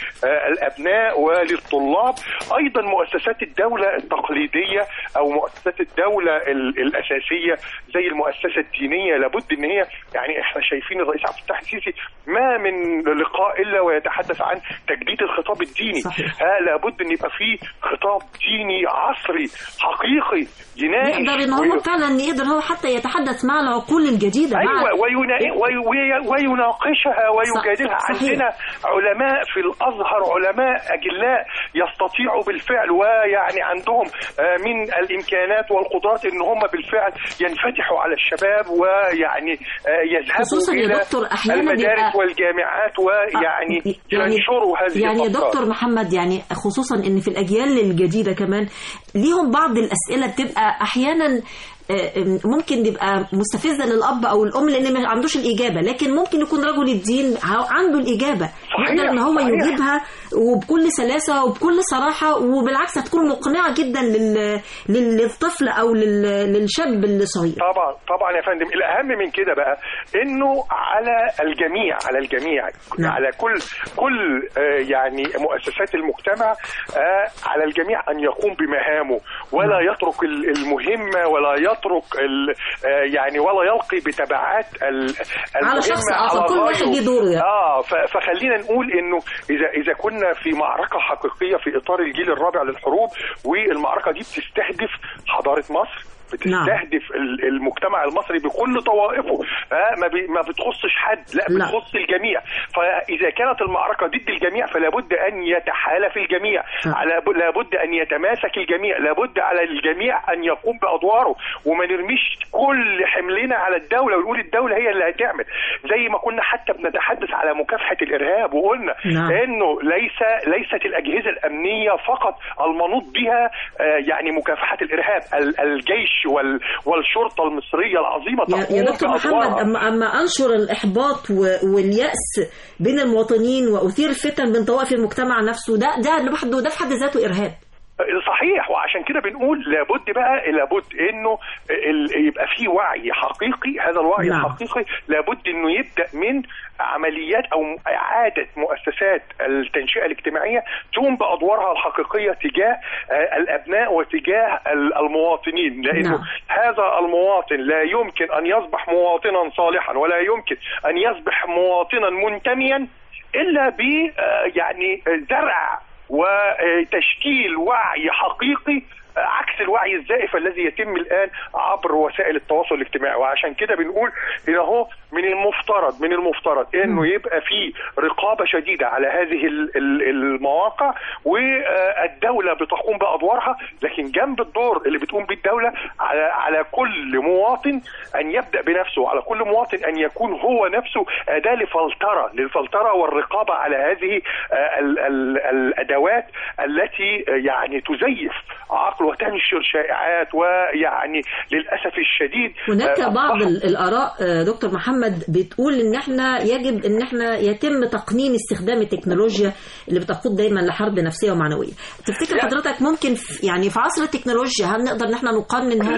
للأبناء وللطلاب أيضا مؤسسات الدولة التقليدية أو مؤسسات الدولة ال- الأساسية زي المؤسسة الدينية لابد أن هي يعني احنا شايفين الرئيس عبد الفتاح السيسي ما من لقاء إلا ويتحدث عن تجديد الخطاب الديني صحيح. ها لابد أن يبقى فيه خطاب ديني عصري حقيقي يناقش يقدر ان هو وي- فعلا يقدر هو حتى يتحدث مع العقول الجديده مع ايوه وينا... وي... وي... ويناقشها ويجادلها صحيح. عندنا علماء في الازهر علماء اجلاء يستطيعوا بالفعل ويعني عندهم آه، من الامكانات والقدرات ان هم بالفعل ينفتحوا على الشباب ويعني آه، يذهبوا خصوصا يا الى دكتور أحياناً المدارس بيبقى- والجامعات ويعني يعني- ينشروا هذه يعني يا الأفكار. دكتور محمد يعني خصوصا ان في الاجيال الجديده كمان ليهم بعض الاسئله بتبقى احيانا آه، ممكن يبقى مستفزه للاب او الام لان ما عندوش الاجابه لكن ممكن يكون رجل الدين ع- عنده الاجابه صحيح، يقدر ان هو صحيح. يجيبها وبكل سلاسه وبكل صراحه وبالعكس هتكون مقنعه جدا لل... لل- للطفل او لل... للشاب الصغير طبعا طبعا يا فندم الاهم من كده بقى انه على الجميع على الجميع نعم. على كل كل آه، يعني مؤسسات المجتمع آه، على الجميع ان يقوم بمهامه ولا يترك ال- المهمه ولا يترك ال- آه، يعني ولا يلقي بتبعات ال- المهمه شخص آخر، على كل واحد غيره. ليه دوره يعني. اه ف- فخلينا نقول انه اذا اذا كنا في معركه حقيقيه في اطار الجيل الرابع للحروب والمعركه دي بتستهدف حضاره مصر بتستهدف ال- المجتمع المصري بكل طوائفه آه ما, بي ما بتخصش حد لا لا. بتخص الجميع فاذا كانت المعركه ضد الجميع فلا بد ان يتحالف الجميع نعم. على لابد ان يتماسك الجميع لابد على الجميع ان يقوم بادواره وما نرميش كل حملنا على الدوله ونقول الدوله هي اللي هتعمل زي ما كنا حتى بنتحدث على مكافحه الارهاب وقلنا نعم. انه ليس ليست الاجهزه الامنيه فقط المنوط بها آه، يعني مكافحه الارهاب ال- الجيش وال- والشرطه المصريه العظيمه يا, يا تقوم دكتور محمد بأدوارها. اما اما انشر الاحباط و- والياس بين المواطنين واثير الفتن بين طوائف المجتمع نفسه ده ده لوحده ده في حد ذاته ارهاب صحيح وعشان كده بنقول لابد بقى لابد انه ال- يبقى في وعي حقيقي هذا الوعي نعم. الحقيقي لابد انه يبدا من عمليات او اعاده مؤسسات التنشئه الاجتماعيه تقوم بادوارها الحقيقيه تجاه آه، الابناء وتجاه ال- المواطنين لانه نعم. هذا المواطن لا يمكن ان يصبح مواطنا صالحا ولا يمكن ان يصبح مواطنا منتميا الا ب آه، يعني زرع وتشكيل وعي حقيقي عكس الوعي الزائف الذي يتم الان عبر وسائل التواصل الاجتماعي وعشان كده بنقول ان هو من المفترض من المفترض انه يبقى في رقابه شديده على هذه ال- ال- المواقع والدوله بتقوم بادوارها لكن جنب الدور اللي بتقوم بيه الدوله على على كل مواطن ان يبدا بنفسه وعلى كل مواطن ان يكون هو نفسه اداه لفلتره للفلتره والرقابه على هذه آه، ال- ال- الادوات التي آه، يعني تزيف عقل وتنشر شائعات ويعني للاسف الشديد هناك آه، بعض أصبحت- ال- الاراء آه، دكتور محمد بتقول ان احنا يجب ان احنا يتم تقنين استخدام التكنولوجيا اللي بتقود دايما لحرب نفسيه ومعنويه تفتكر لا. حضرتك ممكن في يعني في عصر التكنولوجيا هل نقدر ان احنا نقنن هذا لا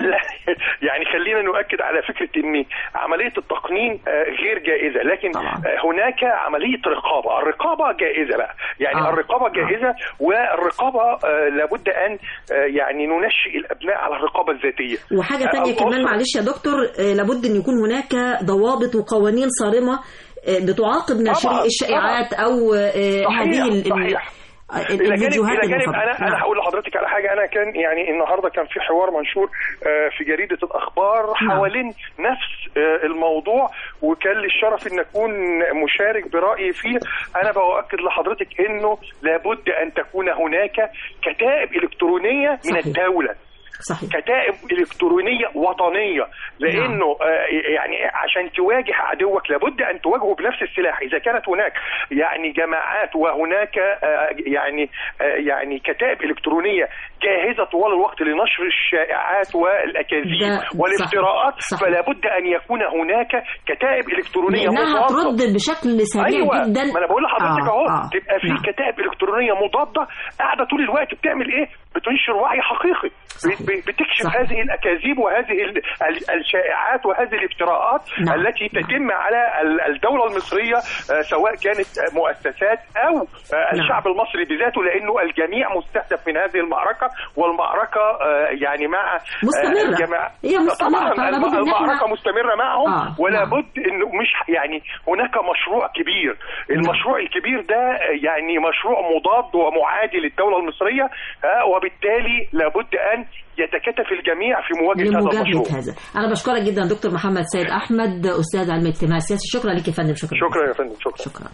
يعني خلينا نؤكد على فكره ان عمليه التقنين آه، غير جائزه لكن طبعاً. آه، هناك عمليه رقابه الرقابه جائزه بقى يعني آه. الرقابه جائزه والرقابه آه، لابد ان آه، يعني ننشئ الابناء على الرقابه الذاتيه وحاجة تانية أو- كمان أو- معلش يا دكتور آه، لابد أن يكون هناك ضوابط وقوانين صارمة آه، بتعاقب ناشري طبعاً، الشائعات أو آه، صحيح، هذه ال- ال- صحيح. آه، الى جانب الفيديوهات الى جانب المفبركة. انا انا نعم. هقول لحضرتك على حاجه انا كان يعني النهارده كان في حوار منشور آه، في جريده الاخبار نعم. حوالين نفس آه، الموضوع وكان لي الشرف ان اكون مشارك برايي فيه انا باؤكد لحضرتك انه لابد ان تكون هناك كتائب الكترونيه من صحيح. الدوله صحيح كتائب الكترونيه وطنيه لانه آه، يعني عشان تواجه عدوك لابد ان تواجهه بنفس السلاح اذا كانت هناك يعني جماعات وهناك آه، يعني آه، يعني كتائب الكترونيه جاهزه طوال الوقت لنشر الشائعات والاكاذيب ده والافتراءات صحيح. فلا بد ان يكون هناك كتائب الكترونيه لأنها مضادة. هترد بشكل سريع ايوه جدا ما انا بقول لحضرتك آه، اهو آه. تبقى في نعم. كتائب الكترونيه مضاده قاعده طول الوقت بتعمل ايه؟ بتنشر وعي حقيقي صحيح. ب- ب- بتكشف صحيح. هذه الاكاذيب وهذه ال- ال- الشائعات وهذه الافتراءات نعم. التي تتم على ال- الدوله المصريه آه، سواء كانت آه، مؤسسات او آه، الشعب المصري بذاته لانه الجميع مستهدف من هذه المعركه والمعركه آه، يعني مع آه، مستمرة. الجماعة هي مستمرة، طبعا فلا بد إن إحنا- المعركه مستمره معهم آه، ولا نعم. بد انه مش يعني هناك مشروع كبير المشروع الكبير ده يعني مشروع مضاد ومعادي للدوله المصريه ها، وبالتالي لابد ان يتكاتف الجميع في مواجهه هذا لمجابلة المشروع هذا أنا بشكرك جدا دكتور محمد سيد أحمد أستاذ علم الاجتماع السياسي شكرا لك يا فندم شكرا شكرا يا فندم شكرا شكرا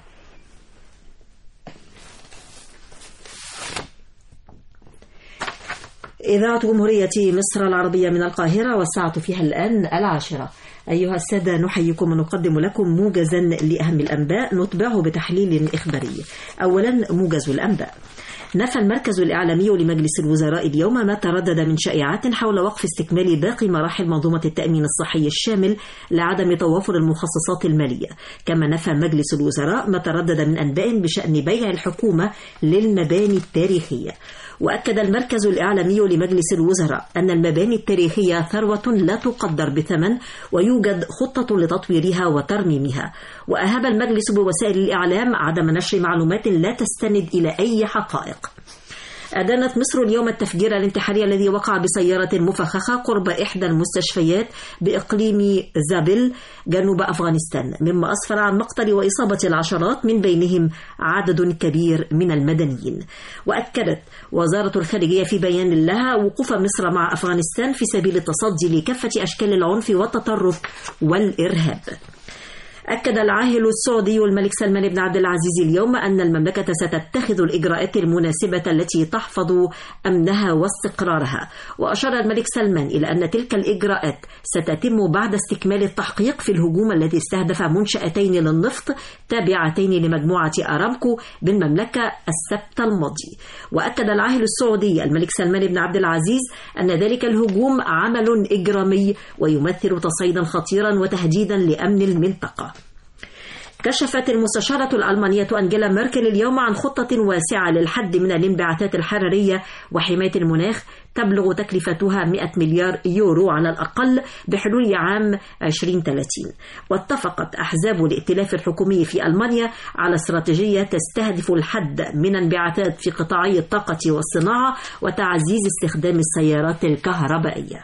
إذاعة جمهورية مصر العربية من القاهرة والساعة فيها الآن العاشرة أيها السادة نحييكم ونقدم لكم موجزا لأهم الأنباء نتبعه بتحليل إخباري أولا موجز الأنباء نفى المركز الإعلامي لمجلس الوزراء اليوم ما تردد من شائعات حول وقف استكمال باقي مراحل منظومة التأمين الصحي الشامل لعدم توافر المخصصات المالية كما نفى مجلس الوزراء ما تردد من أنباء بشأن بيع الحكومة للمباني التاريخية وأكد المركز الإعلامي لمجلس الوزراء أن المباني التاريخية ثروة لا تقدر بثمن ويوجد خطة لتطويرها وترميمها وأهاب المجلس بوسائل الإعلام عدم نشر معلومات لا تستند إلى أي حقائق أدانت مصر اليوم التفجير الانتحاري الذي وقع بسيارة مفخخة قرب إحدى المستشفيات بإقليم زابل جنوب أفغانستان مما أسفر عن مقتل وإصابة العشرات من بينهم عدد كبير من المدنيين وأكدت وزارة الخارجية في بيان لها وقوف مصر مع أفغانستان في سبيل التصدي لكافة أشكال العنف والتطرف والإرهاب أكد العاهل السعودي الملك سلمان بن عبد العزيز اليوم أن المملكة ستتخذ الإجراءات المناسبة التي تحفظ أمنها واستقرارها وأشار الملك سلمان إلى أن تلك الإجراءات ستتم بعد استكمال التحقيق في الهجوم الذي استهدف منشأتين للنفط تابعتين لمجموعة أرامكو بالمملكة السبت الماضي وأكد العاهل السعودي الملك سلمان بن عبد العزيز أن ذلك الهجوم عمل إجرامي ويمثل تصعيدا خطيرا وتهديدا لأمن المنطقة كشفت المستشارة الألمانية أنجيلا ميركل اليوم عن خطة واسعة للحد من الانبعاثات الحرارية وحماية المناخ تبلغ تكلفتها 100 مليار يورو على الأقل بحلول عام 2030 واتفقت أحزاب الائتلاف الحكومي في ألمانيا على استراتيجية تستهدف الحد من انبعاثات في قطاعي الطاقة والصناعة وتعزيز استخدام السيارات الكهربائية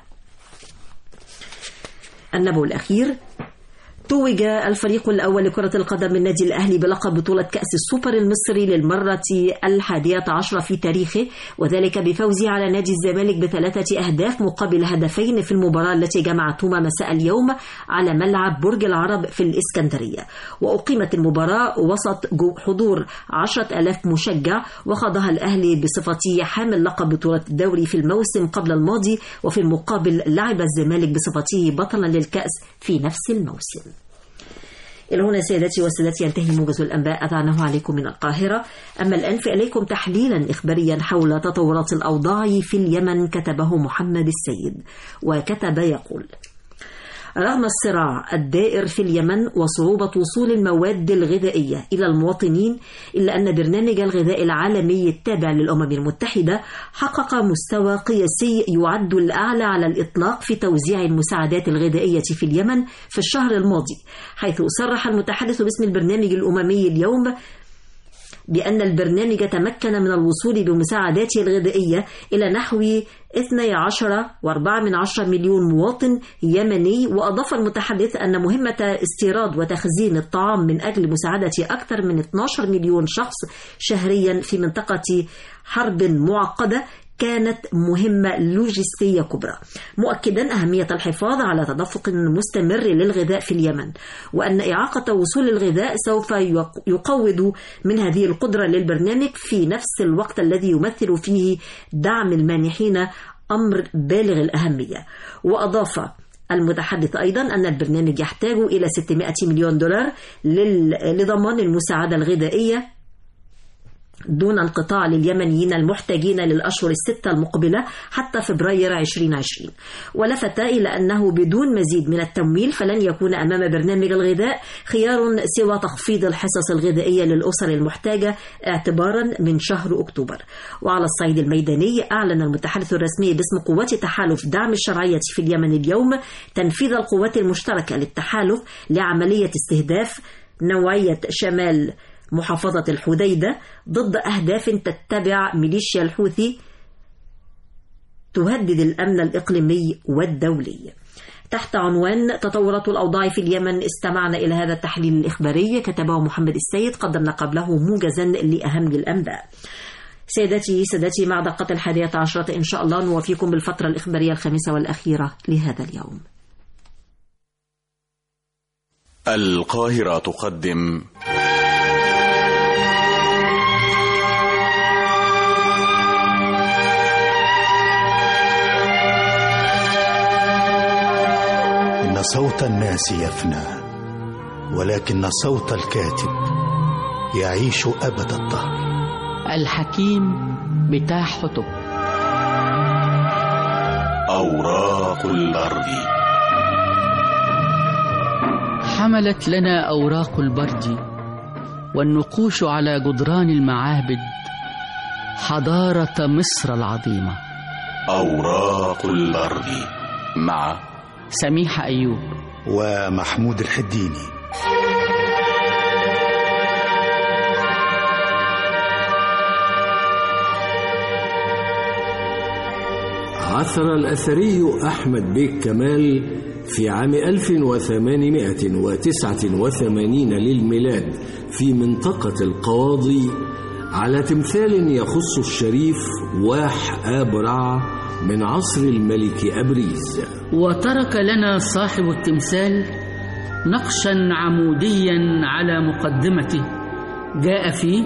النبو الأخير توج الفريق الأول لكرة القدم من نادي الأهلي بلقب بطولة كأس السوبر المصري للمرة الحادية عشرة في تاريخه وذلك بفوزه على نادي الزمالك بثلاثة أهداف مقابل هدفين في المباراة التي جمعتهما مساء اليوم على ملعب برج العرب في الإسكندرية وأقيمت المباراة وسط حضور عشرة ألاف مشجع وخاضها الأهلي بصفته حامل لقب بطولة الدوري في الموسم قبل الماضي وفي المقابل لعب الزمالك بصفته بطلا للكأس في نفس الموسم إلى هنا سيداتي وسادتي ينتهي موجز الأنباء أذعناه عليكم من القاهرة أما الآن فإليكم تحليلا إخباريا حول تطورات الأوضاع في اليمن كتبه محمد السيد وكتب يقول رغم الصراع الدائر في اليمن وصعوبة وصول المواد الغذائية إلى المواطنين إلا أن برنامج الغذاء العالمي التابع للأمم المتحدة حقق مستوى قياسي يعد الأعلى على الإطلاق في توزيع المساعدات الغذائية في اليمن في الشهر الماضي حيث صرح المتحدث باسم البرنامج الأممي اليوم بأن البرنامج تمكن من الوصول بمساعداته الغذائية إلى نحو 12.4 مليون مواطن يمني وأضاف المتحدث أن مهمة استيراد وتخزين الطعام من أجل مساعدة أكثر من 12 مليون شخص شهريا في منطقة حرب معقدة كانت مهمة لوجستية كبرى مؤكدا أهمية الحفاظ على تدفق مستمر للغذاء في اليمن وأن إعاقة وصول الغذاء سوف يقوض من هذه القدرة للبرنامج في نفس الوقت الذي يمثل فيه دعم المانحين أمر بالغ الأهمية وأضاف المتحدث أيضا أن البرنامج يحتاج إلى 600 مليون دولار لضمان المساعدة الغذائية دون انقطاع لليمنيين المحتاجين للأشهر الستة المقبلة حتى فبراير 2020 ولفت إلى أنه بدون مزيد من التمويل فلن يكون أمام برنامج الغذاء خيار سوى تخفيض الحصص الغذائية للأسر المحتاجة اعتبارا من شهر أكتوبر وعلى الصعيد الميداني أعلن المتحدث الرسمي باسم قوات تحالف دعم الشرعية في اليمن اليوم تنفيذ القوات المشتركة للتحالف لعملية استهداف نوعية شمال محافظة الحديدة ضد أهداف تتبع ميليشيا الحوثي تهدد الأمن الإقليمي والدولي تحت عنوان تطورات الأوضاع في اليمن استمعنا إلى هذا التحليل الإخباري كتبه محمد السيد قدمنا قبله موجزا لأهم الأنباء سيداتي سادتي مع دقة الحادية عشرة إن شاء الله نوافيكم بالفترة الإخبارية الخامسة والأخيرة لهذا اليوم القاهرة تقدم إن صوت الناس يفنى ولكن صوت الكاتب يعيش أبد الدهر الحكيم بتاع حطب أوراق البرد حملت لنا أوراق البرد والنقوش على جدران المعابد حضارة مصر العظيمة أوراق البرد مع سميحة أيوب ومحمود الحديني عثر الأثري أحمد بيك كمال في عام 1889 للميلاد في منطقة القواضي على تمثال يخص الشريف واح آبرع من عصر الملك أبريز وترك لنا صاحب التمثال نقشا عموديا على مقدمته جاء فيه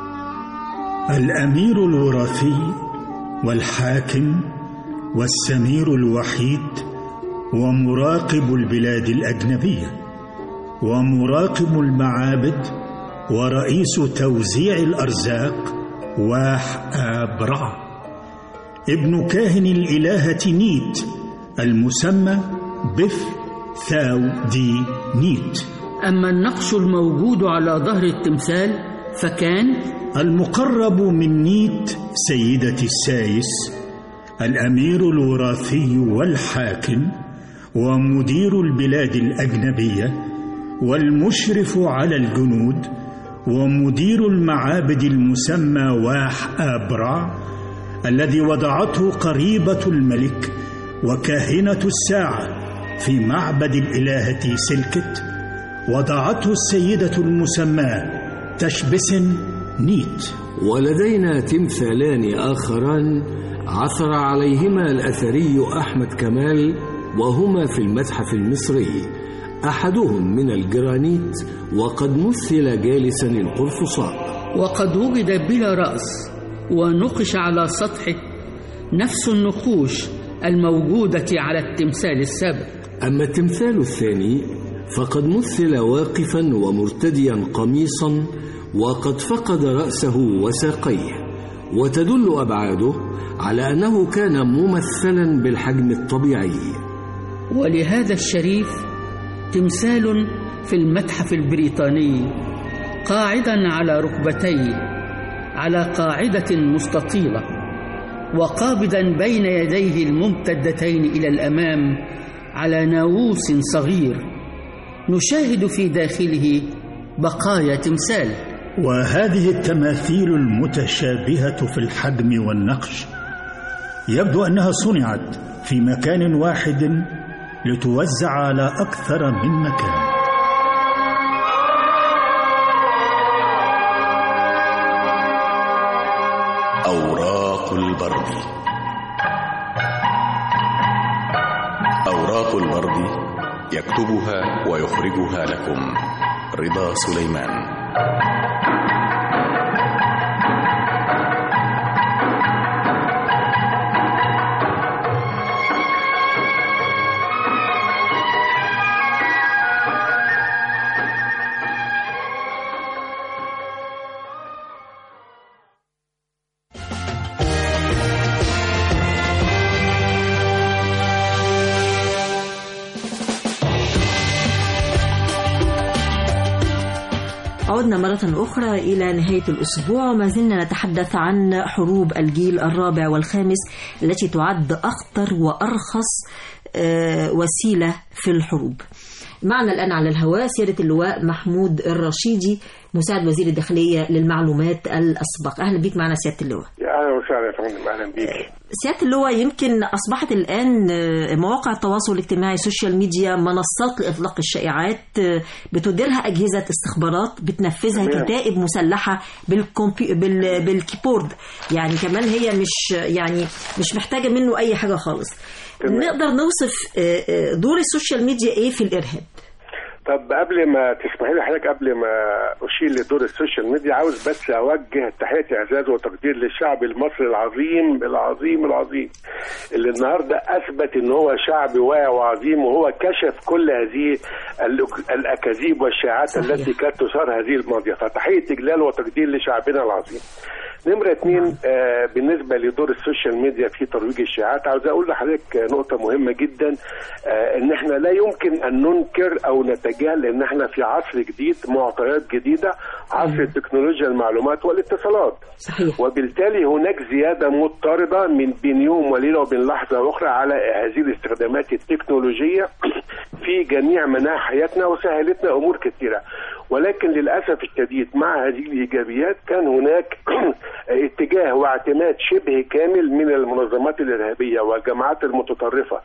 الأمير الوراثي والحاكم والسمير الوحيد ومراقب البلاد الأجنبية ومراقب المعابد ورئيس توزيع الأرزاق واح آبرع ابن كاهن الإلهة نيت المسمى بف ثاو دي نيت أما النقش الموجود على ظهر التمثال فكان المقرب من نيت سيدة السايس الأمير الوراثي والحاكم ومدير البلاد الأجنبية والمشرف على الجنود ومدير المعابد المسمى واح آبرع الذي وضعته قريبة الملك وكاهنة الساعة في معبد الإلهة سلكت وضعته السيدة المسماة تشبسن نيت ولدينا تمثالان آخران عثر عليهما الأثري أحمد كمال وهما في المتحف المصري أحدهم من الجرانيت وقد مثل جالسا القرفصاء وقد وجد بلا رأس ونقش على سطحه نفس النقوش الموجودة على التمثال السابق أما التمثال الثاني فقد مثل واقفا ومرتديا قميصا وقد فقد رأسه وساقيه وتدل أبعاده على أنه كان ممثلا بالحجم الطبيعي ولهذا الشريف تمثال في المتحف البريطاني قاعدا على ركبتيه على قاعدة مستطيلة وقابضا بين يديه الممتدتين إلى الأمام على ناووس صغير نشاهد في داخله بقايا تمثال وهذه التماثيل المتشابهة في الحجم والنقش يبدو أنها صنعت في مكان واحد لتوزع على أكثر من مكان أوراق البرد أوراق البرد يكتبها ويخرجها لكم رضا سليمان عدنا مرة أخرى إلى نهاية الأسبوع وما زلنا نتحدث عن حروب الجيل الرابع والخامس التي تعد أخطر وأرخص آه، وسيلة في الحروب معنا الآن على الهواء سيادة اللواء محمود الرشيدي مساعد وزير الداخلية للمعلومات الأسبق أهلا بك معنا سيادة اللواء يا اهلا وسهلا يا فندم اهلا بيك سيادة اللواء يمكن أصبحت الآن آه، مواقع التواصل الاجتماعي السوشيال ميديا منصات لإطلاق الشائعات آه، بتديرها أجهزة استخبارات بتنفذها تمام. كتائب مسلحة بالكمبي... بال... بالكيبورد يعني كمان هي مش يعني مش محتاجة منه أي حاجة خالص تمام. نقدر نوصف آه، آه، دور السوشيال ميديا إيه في الإرهاب طب قبل ما تسمحي لي حضرتك قبل ما اشير لدور السوشيال ميديا عاوز بس اوجه تحيه اعزاز وتقدير للشعب المصري العظيم العظيم العظيم اللي النهارده اثبت ان هو شعب واعي وعظيم وهو كشف كل هذه الأك- الاكاذيب والشائعات صحيح. التي كانت تثار هذه الماضيه فتحيه اجلال وتقدير لشعبنا العظيم. نمرة اتنين آه بالنسبة لدور السوشيال ميديا في ترويج الشائعات عاوز أقول لحضرتك نقطة مهمة جدا آه إن إحنا لا يمكن أن ننكر أو نتجاهل إن إحنا في عصر جديد معطيات جديدة عصر تكنولوجيا المعلومات والاتصالات صحيح وبالتالي هناك زيادة مضطردة من بين يوم وليلة وبين لحظة أخرى على هذه الاستخدامات التكنولوجية في جميع مناحي حياتنا وسهلتنا أمور كثيرة ولكن للأسف الشديد مع هذه الإيجابيات كان هناك اتجاه واعتماد شبه كامل من المنظمات الإرهابية والجماعات المتطرفة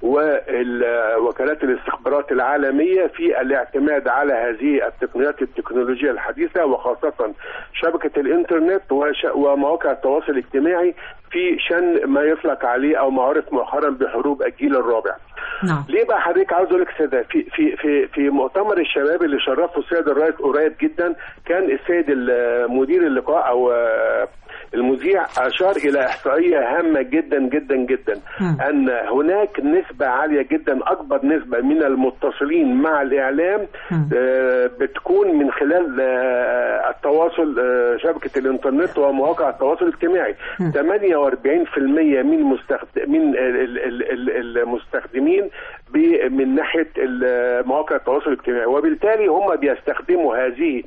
ووكالات الاستخبارات العالمية في الاعتماد على هذه التقنيات التكنولوجية الحديثة وخاصة شبكة الإنترنت وش- ومواقع التواصل الاجتماعي في شن ما يطلق عليه أو ما عرف مؤخرا بحروب الجيل الرابع نعم ليه بقى حضرتك عاوز اقول لك سيدة في في في في مؤتمر الشباب اللي شرفه السيد الرئيس قريب جدا كان السيد ال- مدير اللقاء او آه، المذيع اشار الى احصائيه هامه جدا جدا جدا مم. ان هناك نسبه عاليه جدا اكبر نسبه من المتصلين مع الاعلام مم. آه، بتكون من خلال آه، التواصل آه، شبكه الانترنت ومواقع التواصل الاجتماعي مم. 48% من مستخد... من ال- ال- ال- المستخدمين ب- من ناحيه ال- مواقع التواصل الاجتماعي وبالتالي هم بيستخدموا هذه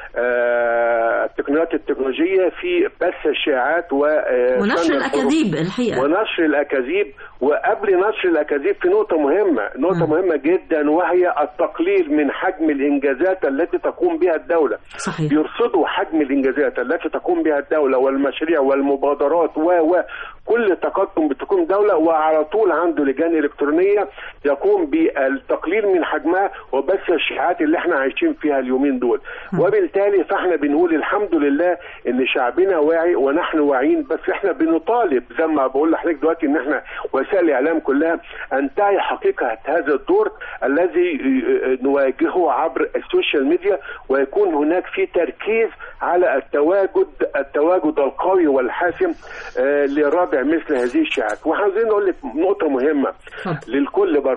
آه، التقنيات التكنولوجيه في بث الشائعات و آه، ونشر شن الأكاذيب الحقيقة ونشر الاكاذيب وقبل نشر الاكاذيب في نقطه مهمه نقطه مم. مهمه جدا وهي التقليل من حجم الانجازات التي تقوم بها الدوله صحيح بيرصدوا حجم الانجازات التي تقوم بها الدوله والمشاريع والمبادرات و و كل تقدم بتقوم دوله وعلى طول عنده لجان الكترونيه يقوم بالتقليل من حجمها وبث الشائعات اللي احنا عايشين فيها اليومين دول وبالتالي فاحنا بنقول الحمد لله ان شعبنا واعي ونحن واعيين بس احنا بنطالب زي ما بقول لحضرتك دلوقتي ان احنا وسائل الاعلام كلها ان تعي حقيقه هذا الدور الذي نواجهه عبر السوشيال ميديا ويكون هناك في تركيز على التواجد التواجد القوي والحاسم آه، لرابع مثل هذه الشائعات وعايزين نقول لك نقطه مهمه اتفضل. للكل برضه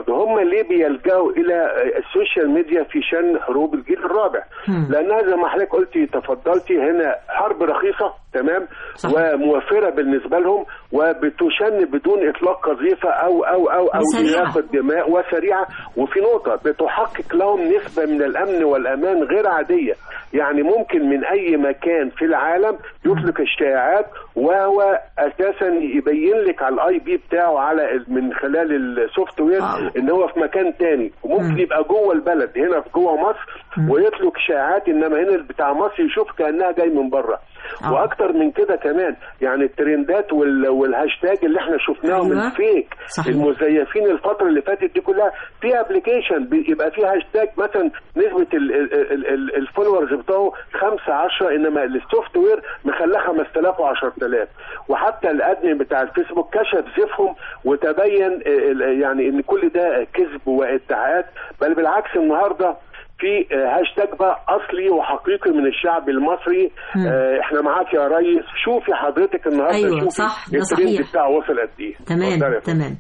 برضه هم ليه بيلجأوا الى آه، السوشيال ميديا في شن حروب الجيل الرابع مم. لانها زي ما حضرتك قلتي تفضلتي هنا حرب رخيصه تمام صح. وموفره بالنسبه لهم وبتشن بدون اطلاق قذيفه او او او او وسريعة. إراقة دماء وسريعه وفي نقطه بتحقق لهم نسبه من الامن والامان غير عاديه يعني ممكن من اي مكان في العالم يطلق الشائعات وهو اساسا يبين لك على الاي بي بتاعه على ال- من خلال السوفت وير آه. ان هو في مكان تاني وممكن مم. يبقى جوه البلد هنا في جوه مصر ويطلق شائعات انما هنا بتاع مصر يشوف كانها جاي من بره آه. واكتر من كده كمان يعني الترندات وال- والهاشتاج اللي احنا شفناهم أيوة. الفيك صحيح. المزيفين الفتره اللي فاتت دي كلها في ابلكيشن بيبقى فيه هاشتاج مثلا نسبه الفولورز بتاعه 5 10 انما السوفت وير مخلاه 5000 و10000 وحتى الادمن بتاع الفيسبوك كشف زيفهم وتبين آه، ال- يعني ان كل ده كذب وادعاءات بل بالعكس النهارده في آه، هاشتاج بقى اصلي وحقيقي من الشعب المصري مم. آه، احنا معاك يا ريس شوفي حضرتك النهارده أيوة، شوفي صح، ده الترند صحيح. بتاعه وصل قد ايه تمام اتفضلي يا فندم. تمام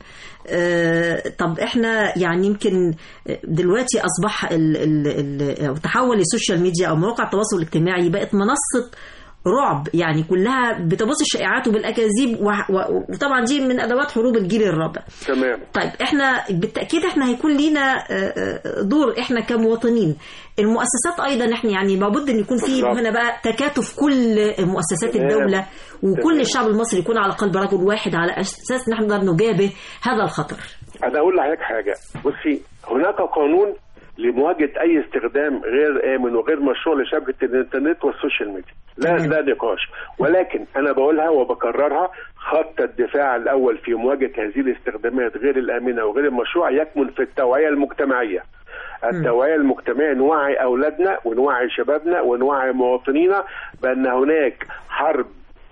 آه طب احنا يعني يمكن دلوقتي اصبح ال ال ال أو تحول السوشيال ميديا او مواقع التواصل الاجتماعي بقت منصه رعب يعني كلها بتبص الشائعات وبالاكاذيب وح- و- وطبعا دي من ادوات حروب الجيل الرابع تمام طيب احنا بالتاكيد احنا هيكون لينا آه، آه، دور احنا كمواطنين المؤسسات ايضا احنا يعني لابد ان يكون في بالظبط. هنا بقى تكاتف كل مؤسسات تمام. الدوله وكل تمام. الشعب المصري يكون على قلب رجل واحد على اساس ان احنا نقدر نجابه هذا الخطر انا اقول لحضرتك حاجه بصي هناك قانون لمواجهه اي استخدام غير امن وغير مشروع لشبكه الانترنت والسوشيال ميديا لا تمام. لا نقاش ولكن انا بقولها وبكررها خط الدفاع الاول في مواجهه هذه الاستخدامات غير الامنه وغير المشروع يكمن في التوعيه المجتمعيه التوعيه المجتمعيه نوعي اولادنا ونوعي شبابنا ونوعي مواطنينا بان هناك حرب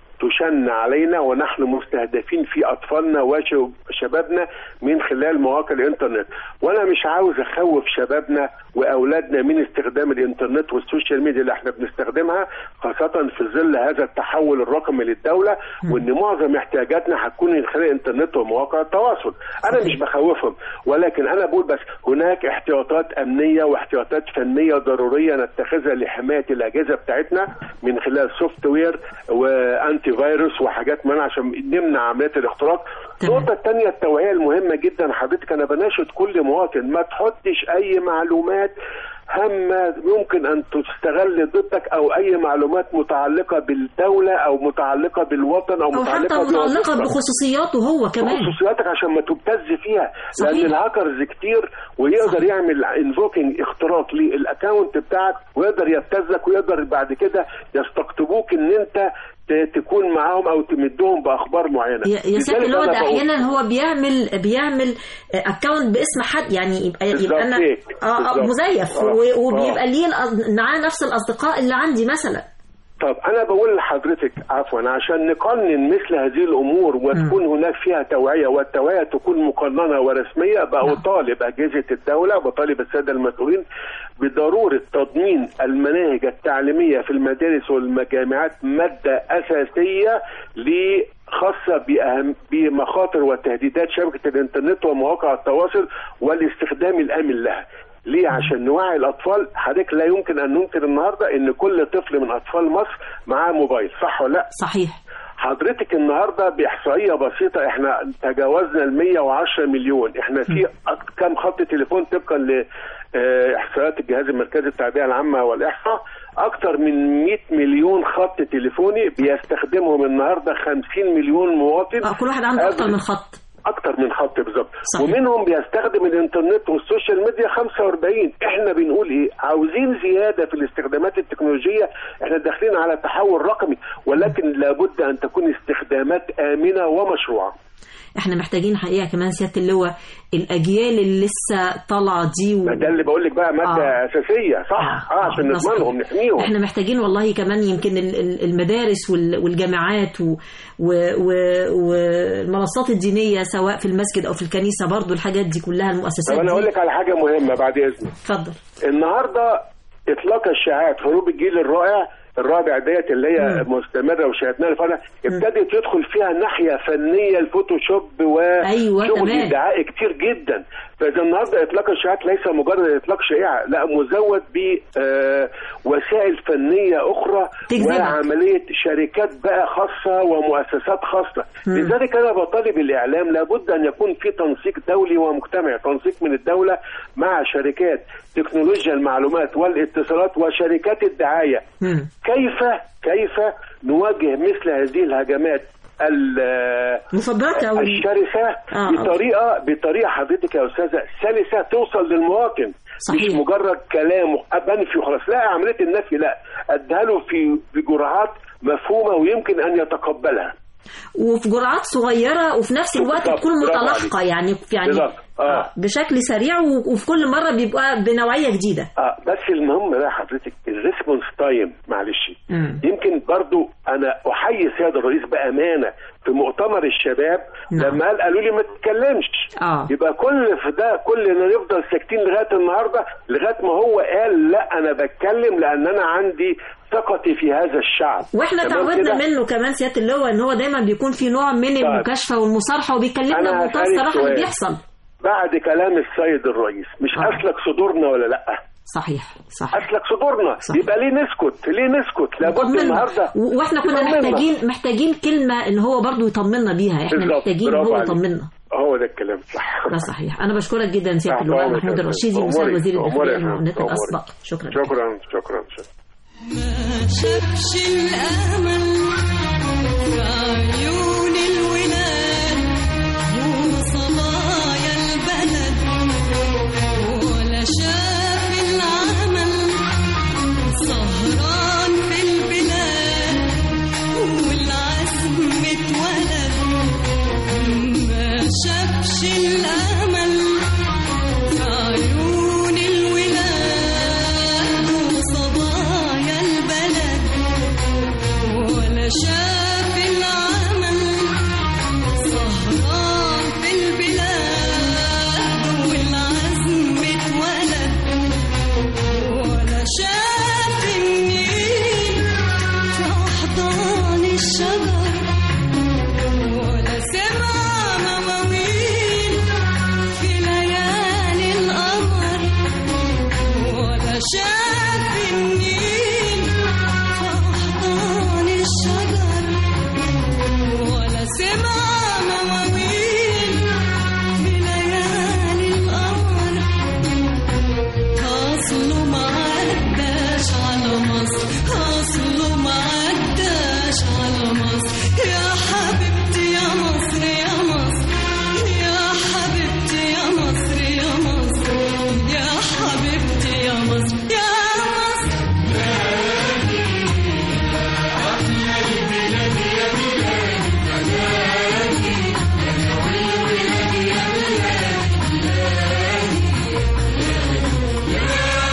تشن علينا ونحن مستهدفين في اطفالنا وشبابنا من خلال مواقع الانترنت وانا مش عاوز اخوف شبابنا واولادنا من استخدام الانترنت والسوشيال ميديا اللي احنا بنستخدمها خاصه في ظل هذا التحول الرقمي للدوله وان معظم احتياجاتنا هتكون من خلال الانترنت ومواقع التواصل انا مش بخوفهم ولكن انا بقول بس هناك احتياطات امنيه واحتياطات فنيه ضروريه نتخذها لحمايه الاجهزه بتاعتنا من خلال سوفت وير وانتي فيروس وحاجات منع عشان نمنع عمليات الاختراق تمام. النقطه الثانيه التوعيه المهمه جدا حضرتك انا بناشد كل مواطن ما تحطش اي معلومات هامة يمكن أن تستغل ضدك أو أي معلومات متعلقة بالدولة أو متعلقة بالوطن أو, او حتى متعلقة متعلقه بوظيفتك. بخصوصياته هو كمان خصوصياتك عشان ما تبتز فيها صحيح. لان الهاكرز كتير ويقدر صحيح. يعمل انفوكينج اختراق للاكونت بتاعك ويقدر يبتزك ويقدر بعد كده يستقطبوك ان انت ت- تكون معاهم او تمدهم باخبار معينه يا يا سيدي لذلك اللي هو أنا ده بقول- احيانا هو بيعمل بيعمل اكونت باسم حد يعني يبقى بالظبط يبقى انا هيك. اه آه، بالظبط. مزيف آه. و- وبيبقى آه. ليه الأص- معاه نفس الاصدقاء اللي عندي مثلا طب انا بقول لحضرتك عفوا عشان نقنن مثل هذه الامور وتكون هناك فيها توعيه والتوعيه تكون مقننه ورسميه بطالب اجهزه الدوله وبطالب الساده المسؤولين بضروره تضمين المناهج التعليميه في المدارس والجامعات ماده اساسيه ل خاصة بأهم بمخاطر وتهديدات شبكة الإنترنت ومواقع التواصل والاستخدام الآمن لها. ليه؟ عشان نوعي الأطفال حضرتك لا يمكن أن ننكر النهاردة إن كل طفل من أطفال مصر معاه موبايل، صح ولا لأ؟ صحيح حضرتك النهارده باحصائيه بسيطه احنا تجاوزنا ال 110 مليون، احنا في أك- كم خط تليفون طبقا لاحصائيات الجهاز المركزي التعبئه العامه والاحصاء اكثر من 100 مليون خط تليفوني بيستخدمهم النهارده 50 مليون مواطن آه، كل واحد عنده اكتر هذا- من خط اكتر من خط بالظبط صحيح. ومنهم بيستخدم الانترنت والسوشيال ميديا 45 احنا بنقول ايه عاوزين زياده في الاستخدامات التكنولوجيه احنا داخلين على تحول رقمي ولكن لابد ان تكون استخدامات امنه ومشروعه احنا محتاجين حقيقه كمان سياده اللواء الاجيال اللي لسه طالعه دي و... ما ده اللي بقول لك بقى ماده آه. اساسيه صح اه, آه عشان ده صحيح. نضمنهم نحميهم احنا محتاجين والله كمان يمكن ال- ال- المدارس وال- والجامعات و- و- و- والمنصات الدينيه سواء في المسجد او في الكنيسه برضو الحاجات دي كلها المؤسسات طب انا اقول دي لك على حاجه مهمه بعد اذنك اتفضل النهارده اطلاق الشائعات حروب الجيل الرائع الرابع ديت اللي هي مستمره وشاهدناها الفتره ابتدت يدخل فيها ناحيه فنيه الفوتوشوب أيوة، وشغل تمام. دعائي كتير جدا فاذا النهارده اطلاق الشائعات ليس مجرد اطلاق شائعه لا مزود بوسائل فنيه اخرى تجذبك. وعمليه شركات بقى خاصه ومؤسسات خاصه مم. لذلك انا بطالب الاعلام لابد ان يكون في تنسيق دولي ومجتمعي تنسيق من الدوله مع شركات تكنولوجيا المعلومات والاتصالات وشركات الدعايه مم. كيف كيف نواجه مثل هذه الهجمات ال- مصدرات أو الشرسه آه. بطريقه بطريقه حضرتك يا استاذه سلسه توصل للمواطن صحيح. مش مجرد كلام بنفي وخلاص لا عمليه النفي لا اديها له في في جرعات مفهومه ويمكن ان يتقبلها وفي جرعات صغيرة وفي نفس الوقت بالضبط، تكون برافو متلاحقة عليك. يعني يعني بالضبط، آه. بشكل سريع و- وفي كل مرة بيبقى بنوعية جديدة اه بس المهم بقى حضرتك الريسبونس تايم معلش مم. يمكن برضو انا احيي السيد الرئيس بامانه في مؤتمر الشباب نعم. لما قال قالوا لي ما تتكلمش اه يبقى كل في ده كلنا نفضل ساكتين لغايه النهارده لغايه ما هو قال لا انا بتكلم لان انا عندي ثقتي في هذا الشعب واحنا تمام تعودنا كده؟ منه كمان سياده اللواء ان هو دايما بيكون في نوع من طيب. المكاشفه والمصارحه وبيكلمنا أنا بمنتهى هسألك الصراحه اللي سؤال. بيحصل بعد كلام السيد الرئيس مش آه. اسلك صدورنا ولا لا صحيح صح اسلك صدورنا صح. يبقى ليه نسكت ليه نسكت لابد يطمنا. النهارده و- واحنا كنا يطمنا. محتاجين محتاجين كلمه ان هو برضو يطمنا بيها احنا بالظبط. محتاجين ان برافو هو عليك. يطمنا هو ده الكلام صح ده صحيح انا بشكرك جدا سياده تحت اللواء أمرك محمود يا الرشيدي فندم. مساعد أمورك. وزير أمورك الداخليه يا فندم. المؤنث أمورك. الاسبق شكرا شكرا شكرا شكرا شافش الأمل في عيون الولاد وصبايا البلد ولا شاف العمل سهران في البلاد والعزم اتولد ما شافش الأمل في عيون الولاد وصبايا البلد ولا شاف العمل سهران في البلاد والعزم اتولد ولا شاف النيل في أحضان الشجر ولا سمع مواويل في ليالي القمر ولا شاف النيل في أحضان الشجر ولا سمع مواويل في ليالي القمر أصله ما عداش على مصر أصله ما عداش على مصر يا حبيبتي يا مصر يا مصر يا حبيبتي يا مصر يا مصر يا حبيبتي يا مصر يا مصر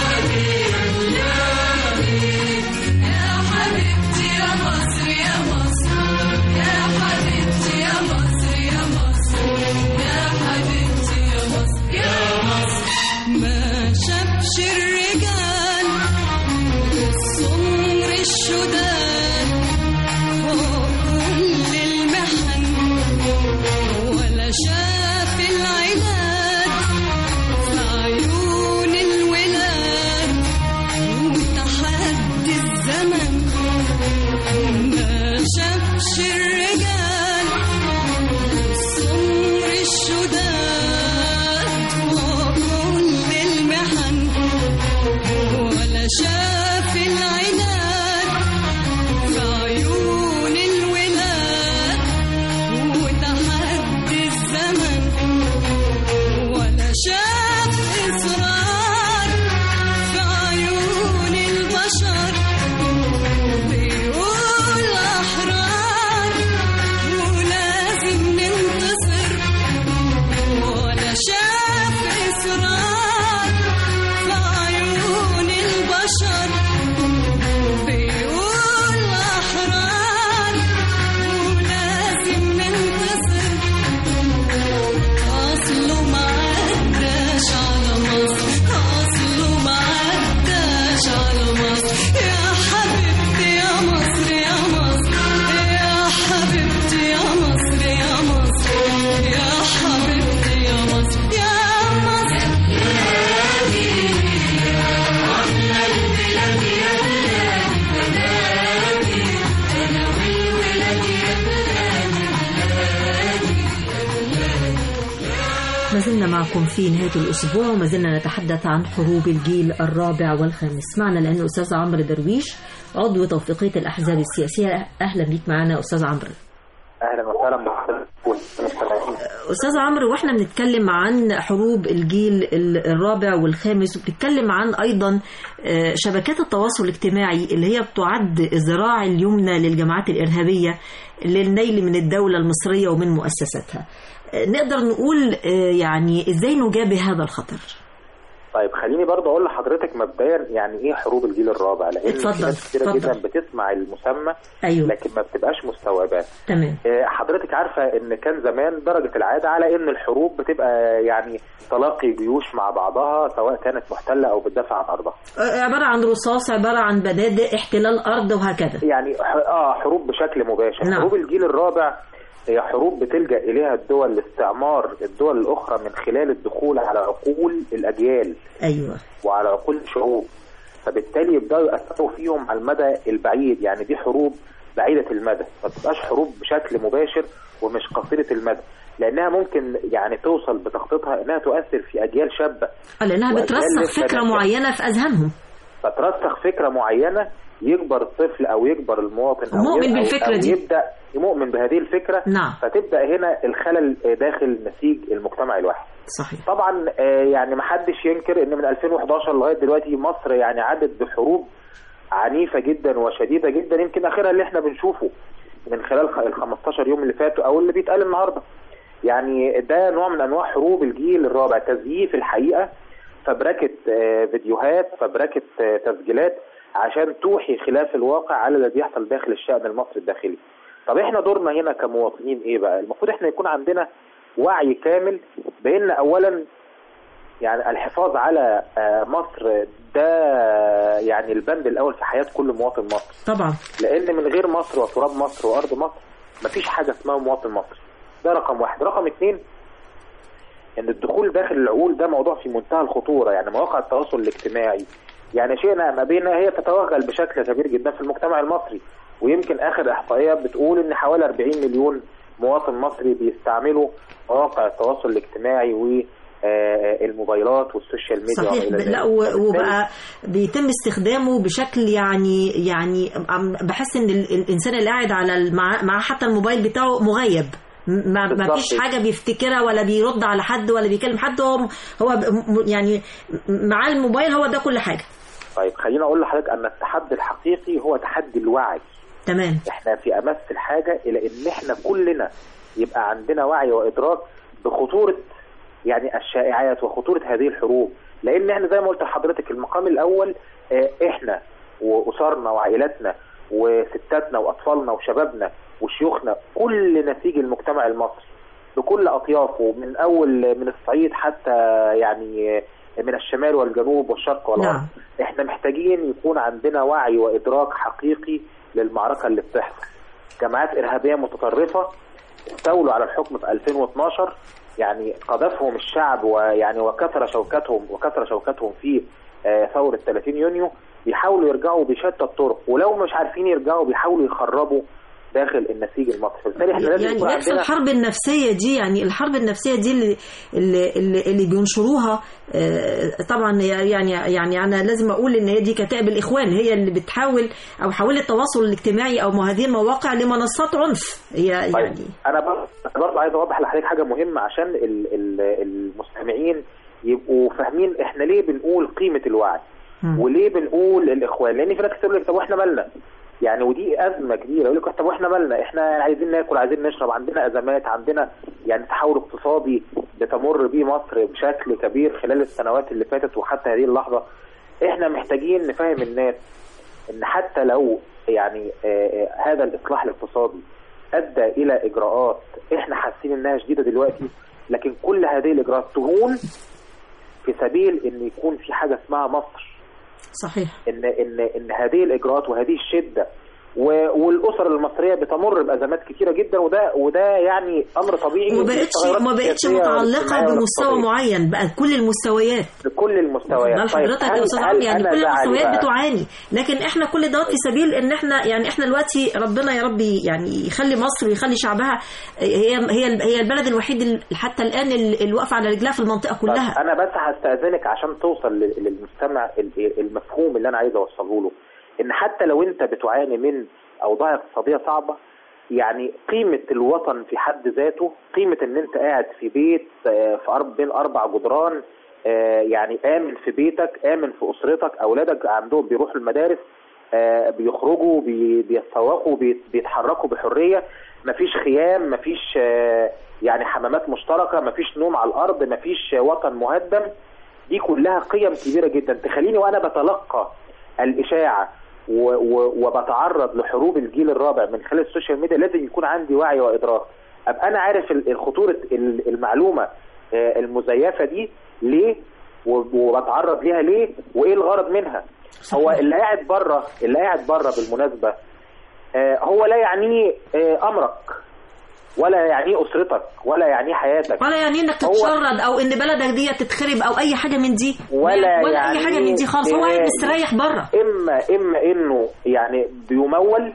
يا حبيبتي يا مصر يا مصر معكم في نهاية الأسبوع وما زلنا نتحدث عن حروب الجيل الرابع والخامس معنا لأنه أستاذ عمرو درويش عضو توفيقية الأحزاب السياسية أهلا بيك معنا أستاذ عمرو اهلا وسهلا بحضرتك والمستمعين أستاذ عمرو وإحنا بنتكلم عن حروب الجيل ال- الرابع والخامس وبنتكلم عن أيضا آه، شبكات التواصل الاجتماعي اللي هي بتعد الذراع اليمنى للجماعات الإرهابية للنيل من الدولة المصرية ومن مؤسساتها آه، نقدر نقول آه، يعني إزاي نجابه هذا الخطر طيب خليني برضه اقول لحضرتك مبدئيا يعني ايه حروب الجيل الرابع لان اتفضل، في ناس كتيره اتفضل. جدا بتسمع المسمى أيوه لكن ما بتبقاش مستوعباه تمام آه، حضرتك عارفه ان كان زمان درجه العاده على ان الحروب بتبقى يعني تلاقي جيوش مع بعضها سواء كانت محتله او بتدافع عن ارضها آه، عبارة عن رصاص عبارة عن بنادق احتلال أرض وهكذا يعني ح- اه حروب بشكل مباشر نعم. حروب الجيل الرابع هي حروب بتلجا اليها الدول لاستعمار الدول الاخرى من خلال الدخول على عقول الاجيال أيوه وعلى عقول الشعوب فبالتالي يبداوا ياثروا فيهم على المدى البعيد يعني دي حروب بعيده المدى ما بتبقاش حروب بشكل مباشر ومش قصيره المدى لانها ممكن يعني توصل بتخطيطها انها تؤثر في اجيال شابه آه، لأنها وأجيال بترسخ لسه فكرة ناشئة. معينة في أذهانهم فترسخ فكره معينه يكبر الطفل او يكبر المواطن او مؤمن ي- أو- بالفكرة أو دي. يبدا مؤمن بهذه الفكره نعم. فتبدا هنا الخلل داخل نسيج المجتمع الواحد صحيح طبعا آه، يعني ما حدش ينكر ان من 2011 لغايه دلوقتي مصر يعني عدت بحروب عنيفه جدا وشديده جدا يمكن اخرها اللي احنا بنشوفه من خلال خ- ال 15 يوم اللي فاتوا او اللي بيتقال النهارده يعني ده نوع من انواع حروب الجيل الرابع تزييف الحقيقه فبركه آه، فيديوهات فبركه آه، تسجيلات عشان توحي خلاف الواقع على اللي بيحصل داخل الشأن المصري الداخلي طب احنا دورنا هنا كمواطنين ايه بقى المفروض احنا يكون عندنا وعي كامل بان اولا يعني الحفاظ على آه، مصر ده يعني البند الاول في حياه كل مواطن مصري طبعا لان من غير مصر وتراب مصر وارض مصر مفيش حاجه اسمها مواطن مصري ده رقم واحد رقم اتنين ان الدخول داخل العقول ده موضوع في منتهى الخطوره يعني مواقع التواصل الاجتماعي يعني شئنا ما بينا هي تتوغل بشكل كبير جدا في المجتمع المصري ويمكن اخر احصائيه بتقول ان حوالي 40 مليون مواطن مصري بيستعملوا مواقع التواصل الاجتماعي والموبايلات والسوشيال ميديا صحيح وما إلى ذلك. لا و- فبالتالي وبقى بيتم استخدامه بشكل يعني يعني عم- بحس ان ال- الانسان اللي قاعد على ال- مع مع حتى الموبايل بتاعه مغيب م- ما ما بالظبط. فيش حاجه بيفتكرها ولا بيرد على حد ولا بيكلم حد هو هو ب- م- يعني معاه الموبايل هو ده كل حاجه طيب خليني اقول لحضرتك ان التحدي الحقيقي هو تحدي الوعي تمام احنا في امس الحاجه الى ان احنا كلنا يبقى عندنا وعي وادراك بخطوره يعني الشائعات وخطوره هذه الحروب لان احنا زي ما قلت لحضرتك المقام الاول اه، احنا واسرنا وعائلاتنا وستاتنا واطفالنا وشبابنا وشيوخنا كل نسيج المجتمع المصري بكل اطيافه من اول من الصعيد حتى يعني من الشمال والجنوب والشرق والغرب نعم. احنا محتاجين يكون عندنا وعي وادراك حقيقي للمعركه اللي بتحصل جماعات ارهابيه متطرفه استولوا على الحكم في 2012 يعني قذفهم الشعب ويعني وكثر شوكتهم وكثر شوكتهم في آه، ثوره 30 يونيو بيحاولوا يرجعوا بشتى الطرق ولو مش عارفين يرجعوا بيحاولوا يخربوا داخل النسيج المصري فبالتالي احنا لازم يعني يكون نفس عندنا الحرب النفسية دي يعني الحرب النفسية دي اللي اللي, اللي, اللي بينشروها آه، طبعا هي- يعني يعني أنا لازم أقول إن هي دي كتائب الإخوان هي اللي بتحاول أو حولت التواصل الاجتماعي أو هذه المواقع لمنصات عنف هي طيب يعني انا بر- أنا برضه عايز اوضح لحضرتك حاجه مهمه عشان ال- ال- المستمعين يبقوا فاهمين احنا ليه بنقول قيمه الوعي مم. وليه بنقول الاخوان لان في ناس كتير يقول لك طب واحنا مالنا يعني ودي ازمه كبيره يقول لك طب واحنا مالنا احنا عايزين ناكل عايزين نشرب عندنا ازمات عندنا يعني تحول اقتصادي بتمر بيه مصر بشكل كبير خلال السنوات اللي فاتت وحتى هذه اللحظه احنا محتاجين نفهم الناس ان حتى لو يعني آه، آه، هذا الاصلاح الاقتصادي ادى الى اجراءات احنا حاسين انها شديده دلوقتي لكن كل هذه الاجراءات تهون في سبيل ان يكون في حاجه اسمها مصر صحيح ان ان ان هذه الاجراءات وهذه الشده و- والاسر المصريه بتمر بازمات كتيره جدا وده وده يعني امر طبيعي وما ودي بقتش التغيرات ما بقتش السياسية متعلقه والاجتماعية بمستوى والاقتصادية. معين بقى كل المستويات بكل المستويات بل حضرتك يا هل- استاذ هل عمرو يعني أنا كل زعلي المستويات بقى؟ بتعاني لكن احنا كل دوت في سبيل ان احنا يعني احنا دلوقتي ربنا يا ربي يعني يخلي مصر ويخلي شعبها هي هي هي البلد الوحيد ال- حتى الان ال- اللي واقفه على رجلها في المنطقه كلها طيب انا بس هستاذنك عشان توصل لل- للمستمع ال- المفهوم اللي انا عايز اوصله له ان حتى لو انت بتعاني من اوضاع اقتصاديه صعبه يعني قيمه الوطن في حد ذاته قيمه ان انت قاعد في بيت آه، في أرب بين اربع جدران آه، يعني امن في بيتك امن في اسرتك اولادك عندهم بيروحوا المدارس آه، بيخرجوا بي- بيتسوقوا بي- بيتحركوا بحريه مفيش خيام مفيش آه، يعني حمامات مشتركه مفيش نوم على الارض مفيش آه، وطن مهدم دي كلها قيم كبيره جدا تخليني وانا بتلقى الاشاعه و- و- وبتعرض لحروب الجيل الرابع من خلال السوشيال ميديا لازم يكون عندي وعي وادراك ابقى انا عارف ال- خطوره ال- المعلومه آه، المزيفه دي ليه و- وبتعرض ليها ليه وايه الغرض منها هو اللي قاعد بره اللي قاعد بره بالمناسبه آه، هو لا يعنيه آه، امرك ولا يعنيه اسرتك ولا يعنيه حياتك ولا يعني انك هو- تتشرد او ان بلدك دي تتخرب او اي حاجه من دي ولا ولا يعني اي حاجه من دي خالص هو قاعد مستريح بره اما اما انه يعني بيمول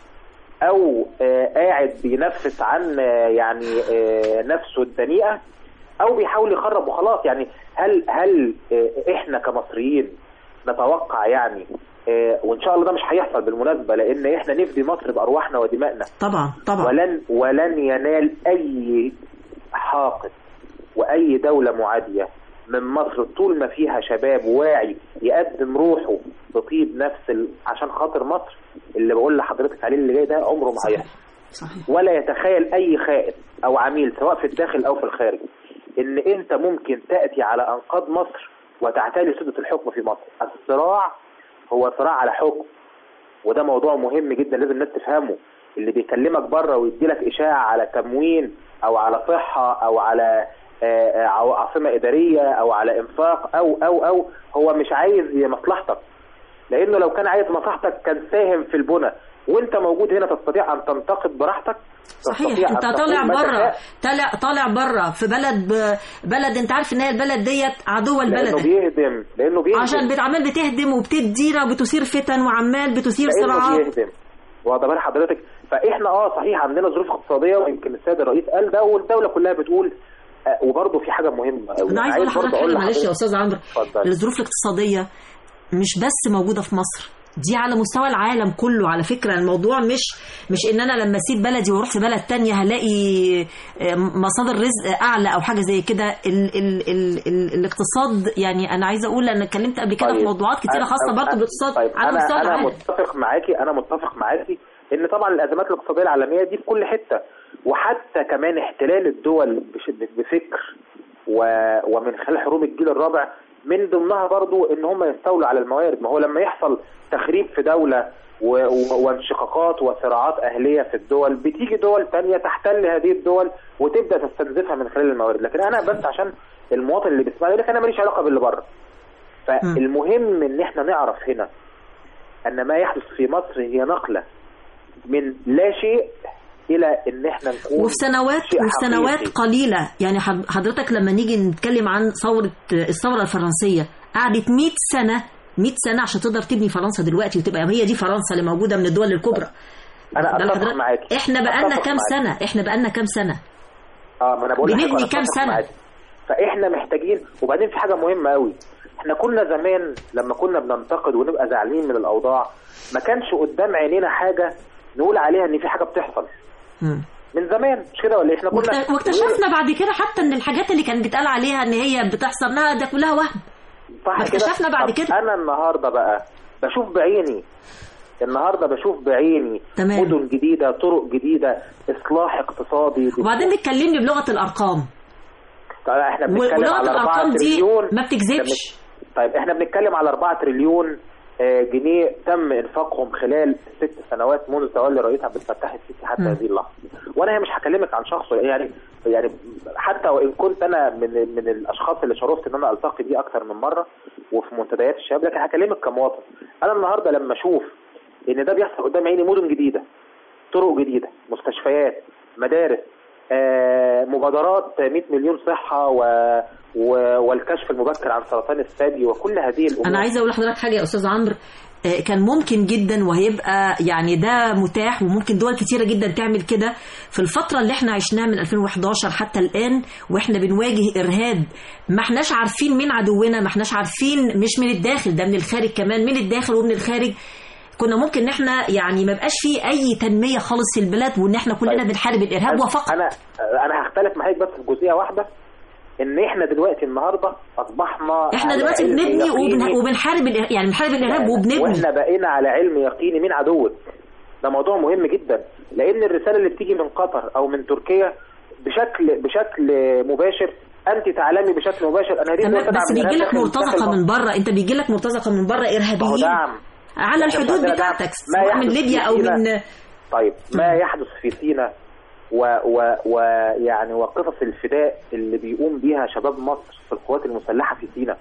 او آه قاعد بينفس عن آه يعني آه نفسه الدنيئه او بيحاول يخرب وخلاص يعني هل هل آه احنا كمصريين نتوقع يعني آه وان شاء الله ده مش هيحصل بالمناسبه لان احنا نفدي مصر بارواحنا ودمائنا طبعا طبعا ولن ولن ينال اي حاقد واي دوله معاديه من مصر طول ما فيها شباب واعي يقدم روحه بطيب نفس ال... عشان خاطر مصر اللي بقول لحضرتك عليه اللي جاي ده عمره ما هيحصل صحيح ولا يتخيل اي خائن او عميل سواء في الداخل او في الخارج ان انت ممكن تاتي على انقاض مصر وتعتلي سده الحكم في مصر الصراع هو صراع على حكم وده موضوع مهم جدا لازم الناس تفهمه اللي بيكلمك بره ويدي لك اشاعه على تموين او على صحه او على آه، آه، أو عاصمه اداريه او على انفاق او او او هو مش عايز مصلحتك لانه لو كان عايز مصلحتك كان ساهم في البنى وانت موجود هنا تستطيع ان تنتقد براحتك صحيح تستطيع انت أن تقول طالع ما بره تشاء. طالع طالع بره في بلد ب... بلد انت عارف ان هي البلد ديت عدوه لانه البلد بيهدم لانه بيهدم عشان بتعمل بتهدم وبتدينا وبتثير فتن وعمال بتثير لانه صراعات بيهدم واخد بال حضرتك فاحنا اه صحيح عندنا ظروف اقتصاديه ويمكن السيد الرئيس قال ده والدوله كلها بتقول آه، وبرضه في حاجه مهمه قوي انا عايز اقول لحضرتك حاجه معلش يا استاذ عمرو اتفضل الظروف الاقتصاديه مش بس موجوده في مصر دي على مستوى العالم كله على فكرة الموضوع مش مش ان انا لما اسيب بلدي واروح في بلد تانية هلاقي آه، مصادر رزق اعلى او حاجة زي كده ال ال ال ال الاقتصاد يعني انا عايزه اقول انا اتكلمت قبل كده في طيب. موضوعات كتيرة أنا- خاصة أنا- برضه بالاقتصاد طيب على انا مستوى انا العالم متفق معاكي انا متفق معاكي ان طبعا الازمات الاقتصاديه العالميه دي في كل حته وحتى كمان احتلال الدول بش- بفكر و- ومن خلال حروب الجيل الرابع من ضمنها برضو ان هم يستولوا على الموارد ما هو لما يحصل تخريب في دوله و- و- وانشقاقات وصراعات اهليه في الدول بتيجي دول تانية تحتل هذه الدول وتبدا تستنزفها من خلال الموارد لكن انا بس عشان المواطن اللي بيسمعني يقول لك انا ماليش علاقه باللي بره فالمهم ان احنا نعرف هنا ان ما يحدث في مصر هي نقله من لا شيء الى ان احنا نكون وفي سنوات شيء وفي سنوات حقيقي. قليلة يعني حض- حضرتك لما نيجي نتكلم عن ثورة الثورة الفرنسية قعدت 100 سنة 100 سنة عشان تقدر تبني فرنسا دلوقتي وتبقى هي دي فرنسا اللي موجودة من الدول الكبرى انا واخد بال اتفق حضرتك؟ معاكي احنا بقالنا أتفق كام معاكي. سنة احنا بقالنا كام سنة اه ما انا بقول لحضرتك بنبني أنا كام أتفق سنة؟ معاكي. فاحنا محتاجين وبعدين في حاجه مهمه قوي احنا كنا زمان لما كنا بننتقد ونبقى زعلانين من الاوضاع ما كانش قدام عينينا حاجه نقول عليها ان في حاجه بتحصل مم. من زمان مش كده ولا احنا كنا واكت- واكتشفنا بعد كده حتى ان الحاجات اللي كان بيتقال عليها ان هي بتحصل انها ده كلها وهم صح كده؟ اكتشفنا بعد طب كده. انا النهارده بقى بشوف بعيني النهارده بشوف بعيني تمام. مدن جديده طرق جديده اصلاح اقتصادي وبعدين بتكلمني بلغة الارقام طيب احنا و- بنتكلم ولغة على 4 الارقام دي تريليون ما بتكذبش طيب احنا بنتكلم على 4 تريليون آه، جنيه تم انفاقهم خلال ست سنوات منذ تولي الرئيس عبد الفتاح السيسي حتى مم. هذه اللحظه وانا هنا مش هكلمك عن شخصه يعني يعني حتى وان كنت انا من من الاشخاص اللي شرفت ان انا التقي بيه اكثر من مره وفي منتديات الشباب لكن هكلمك كمواطن انا النهارده لما اشوف ان ده بيحصل قدام عيني مدن جديده طرق جديده مستشفيات مدارس آه، مبادرات 100 مليون صحه و... و... والكشف المبكر عن سرطان الثدي وكل هذه الامور انا عايزه اقول لحضرتك حاجه يا استاذ عمرو آه، كان ممكن جدا وهيبقى يعني ده متاح وممكن دول كتيرة جدا تعمل كده في الفترة اللي احنا عشناها من 2011 حتى الآن واحنا بنواجه إرهاب ما احناش عارفين مين عدونا ما احناش عارفين مش من الداخل ده من الخارج كمان من الداخل ومن الخارج كنا ممكن ان احنا يعني ما بقاش فيه اي تنميه خالص في البلاد وان احنا كلنا بنحارب الارهاب وفقط انا انا هختلف معاك بس في جزئيه واحده ان احنا دلوقتي النهارده اصبحنا احنا على دلوقتي علم بنبني وبن... يقيني. وبنحارب الإر- يعني بنحارب الارهاب وبنبني واحنا بقينا على علم يقيني مين عدوك ده موضوع مهم جدا لان الرساله اللي بتيجي من قطر او من تركيا بشكل بشكل مباشر انت تعلمي بشكل مباشر انا هريد تمام بس بيجي لك مرتزقه من بره انت بيجي لك مرتزقه من بره ارهابيين دعم على إحنا الحدود عندنا دعم. بتاعتك ما سواء من يحدث ليبيا في او سيناء. من طيب ما يحدث في سينا و و ويعني وقصص الفداء اللي بيقوم بيها شباب مصر في القوات المسلحه في سينا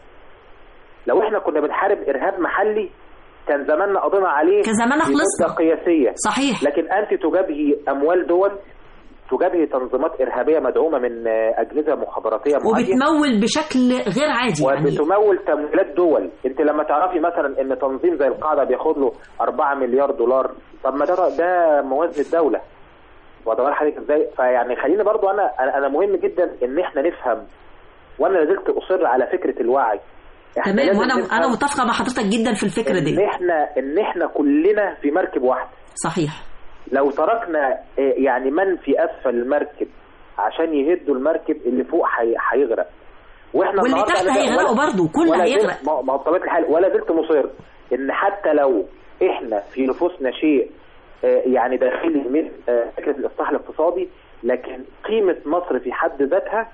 لو احنا كنا بنحارب ارهاب محلي كان زماننا قضينا عليه كان زماننا في خلصنا. مدة قياسيه صحيح لكن انت تجابهي اموال دول تجابهي تنظيمات ارهابيه مدعومه من آه، اجهزه مخابراتيه معينه وبتمول بشكل غير عادي يعني وبتمول تمويلات دول انت لما تعرفي مثلا ان تنظيم زي القاعده بياخد له 4 مليار دولار طب ما ده ده موازنه الدوله واضح حضرتك ازاي فيعني خليني برضو انا انا أنا مهم جدا ان احنا نفهم وانا لازلت اصر على فكره الوعي إحنا تمام لازم وانا نفهم انا متفقه مع حضرتك جدا في الفكره ان دي احنا ان احنا كلنا في مركب واحده صحيح لو تركنا آه، يعني من في اسفل المركب عشان يهدوا المركب اللي فوق حي- هيغرق واحنا واللي النهاردة تحت أنا- هيغرقوا ولا- برضه، كل ولا زلت- هيغرق. ما ما هو بطبيعه الحال ولا زلت مصر ان حتى لو احنا في نفوسنا شيء آه، يعني داخلي من آه، فكره الاصلاح الاقتصادي لكن قيمه مصر في حد ذاتها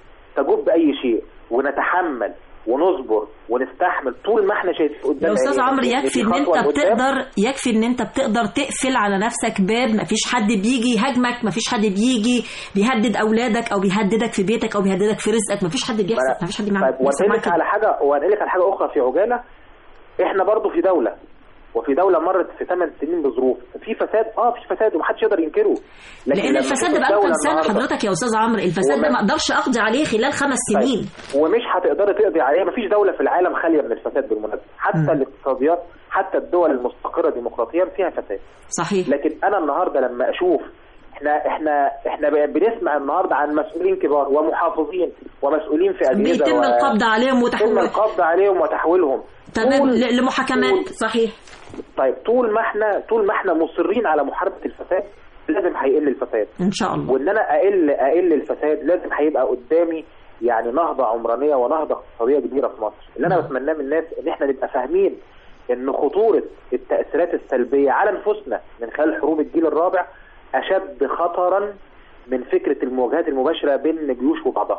تجب اي شيء ونتحمل ونصبر ونستحمل طول ما احنا شايفين قدام يا استاذ عينينا عمرو إن يكفي في ان انت خطوة لقدام. بتقدر يكفي ان انت بتقدر تقفل على نفسك باب مفيش حد بيجي يهاجمك مفيش حد بيجي بيهدد اولادك او بيهددك في بيتك او بيهددك في رزقك مفيش حد بيحصل مفيش حد بيعمل طيب بيحصل معاك وانقلك كده. على حاجه وانقلك على حاجه اخرى في عجاله احنا برضو في دوله وفي دوله مرت في 8 سنين بظروف في فساد اه في فساد ومحدش يقدر ينكره لكن لان لما الفساد تشوف ده بقاله دولة كام سنه النهاردة- حضرتك يا استاذ عمرو الفساد ده وما- ما اقدرش اقضي عليه خلال خمس سنين ومش هتقدري تقضي عليها مفيش دوله في العالم خاليه من الفساد بالمناسبه حتى الاقتصاديات حتى الدول المستقره ديمقراطيا فيها فساد صحيح لكن انا النهارده لما اشوف احنا احنا احنا بقى بنسمع النهارده عن مسؤولين كبار ومحافظين ومسؤولين في اجهزه بيتم و- القبض عليهم بيتم وتحويل القبض عليهم وتحويلهم تمام طول- ل- لمحاكمات طول- صحيح طيب طول ما احنا طول ما احنا مصرين على محاربه الفساد لازم هيقل الفساد ان شاء الله وان انا اقل اقل الفساد لازم هيبقى قدامي يعني نهضه عمرانيه ونهضه اقتصاديه كبيره في مصر اللي انا بتمناه من الناس ان احنا نبقى فاهمين ان خطوره التاثيرات السلبيه على نفوسنا من خلال حروب الجيل الرابع اشد خطرا من فكره المواجهات المباشره بين جيوش وبعضها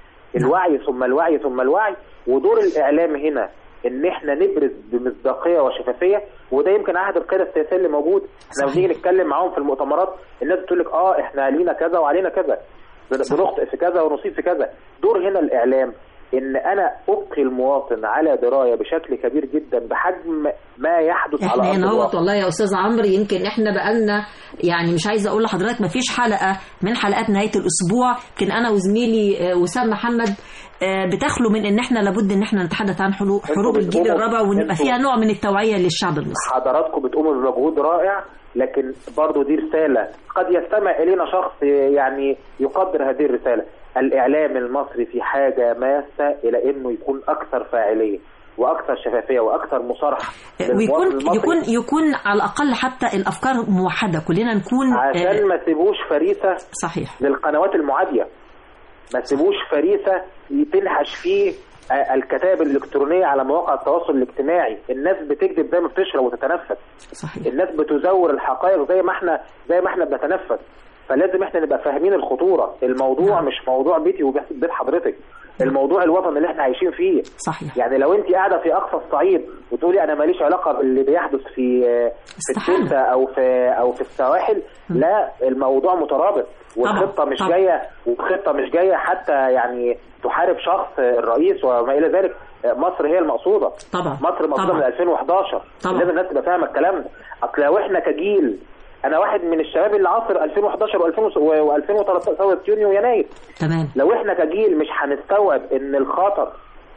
الوعي ثم الوعي ثم الوعي ودور الاعلام هنا ان احنا نبرز بمصداقيه وشفافيه وده يمكن عهد القياده السياسيه اللي موجود احنا بنيجي نتكلم معاهم في المؤتمرات الناس بتقول لك اه احنا علينا كذا وعلينا كذا بن- بنخطئ في كذا ونصيب في كذا دور هنا الاعلام ان انا ابقي المواطن على درايه بشكل كبير جدا بحجم ما يحدث على احنا ارض هنا هو الواقع والله يا استاذ عمرو يمكن احنا بقالنا يعني مش عايزه اقول لحضرتك ما فيش حلقه من حلقات نهايه الاسبوع يمكن انا وزميلي آه، وسام محمد آه، بتخلو من ان احنا لابد ان احنا نتحدث عن حلو- حروب الجيل بتقوموا- الرابع ونبقى انتوا- فيها نوع من التوعيه للشعب المصري حضراتكم بتقوموا بمجهود رائع لكن برضو دي رسالة قد يستمع إلينا شخص يعني يقدر هذه الرسالة الإعلام المصري في حاجة ماسة إلى أنه يكون أكثر فاعلية وأكثر شفافية وأكثر مصارحة للمواطن ويكون المصري يكون يكون على الاقل حتى الافكار موحده كلنا نكون عشان آه، ما تسيبوش فريسة صحيح للقنوات المعادية ما تسيبوش فريسة تنحش فيه آه، الكتائب الإلكترونية على مواقع التواصل الاجتماعي الناس بتكذب زي ما بتشرب وتتنفس صحيح. الناس بتزور الحقائق زي ما احنا زي ما احنا بنتنفس فلازم احنا نبقى فاهمين الخطورة الموضوع مش موضوع بيتي وبيت بيت حضرتك الموضوع الوطن اللي احنا عايشين فيه صحيح يعني لو انت قاعده في اقصى الصعيد وتقولي انا ماليش علاقه باللي بيحدث في في الدلتا او في او في السواحل لا الموضوع مترابط والخطه مش طبعا. جايه والخطه مش جايه حتى يعني تحارب شخص الرئيس وما الى ذلك مصر هي المقصوده طبعا مصر مقصوده طبعا. من 2011 طبعا. لازم الناس تبقى فاهمه الكلام ده اصل لو احنا كجيل انا واحد من الشباب اللي عاصر 2011 و2013 ثوره يونيو ويناير تمام لو احنا كجيل مش هنستوعب ان الخطر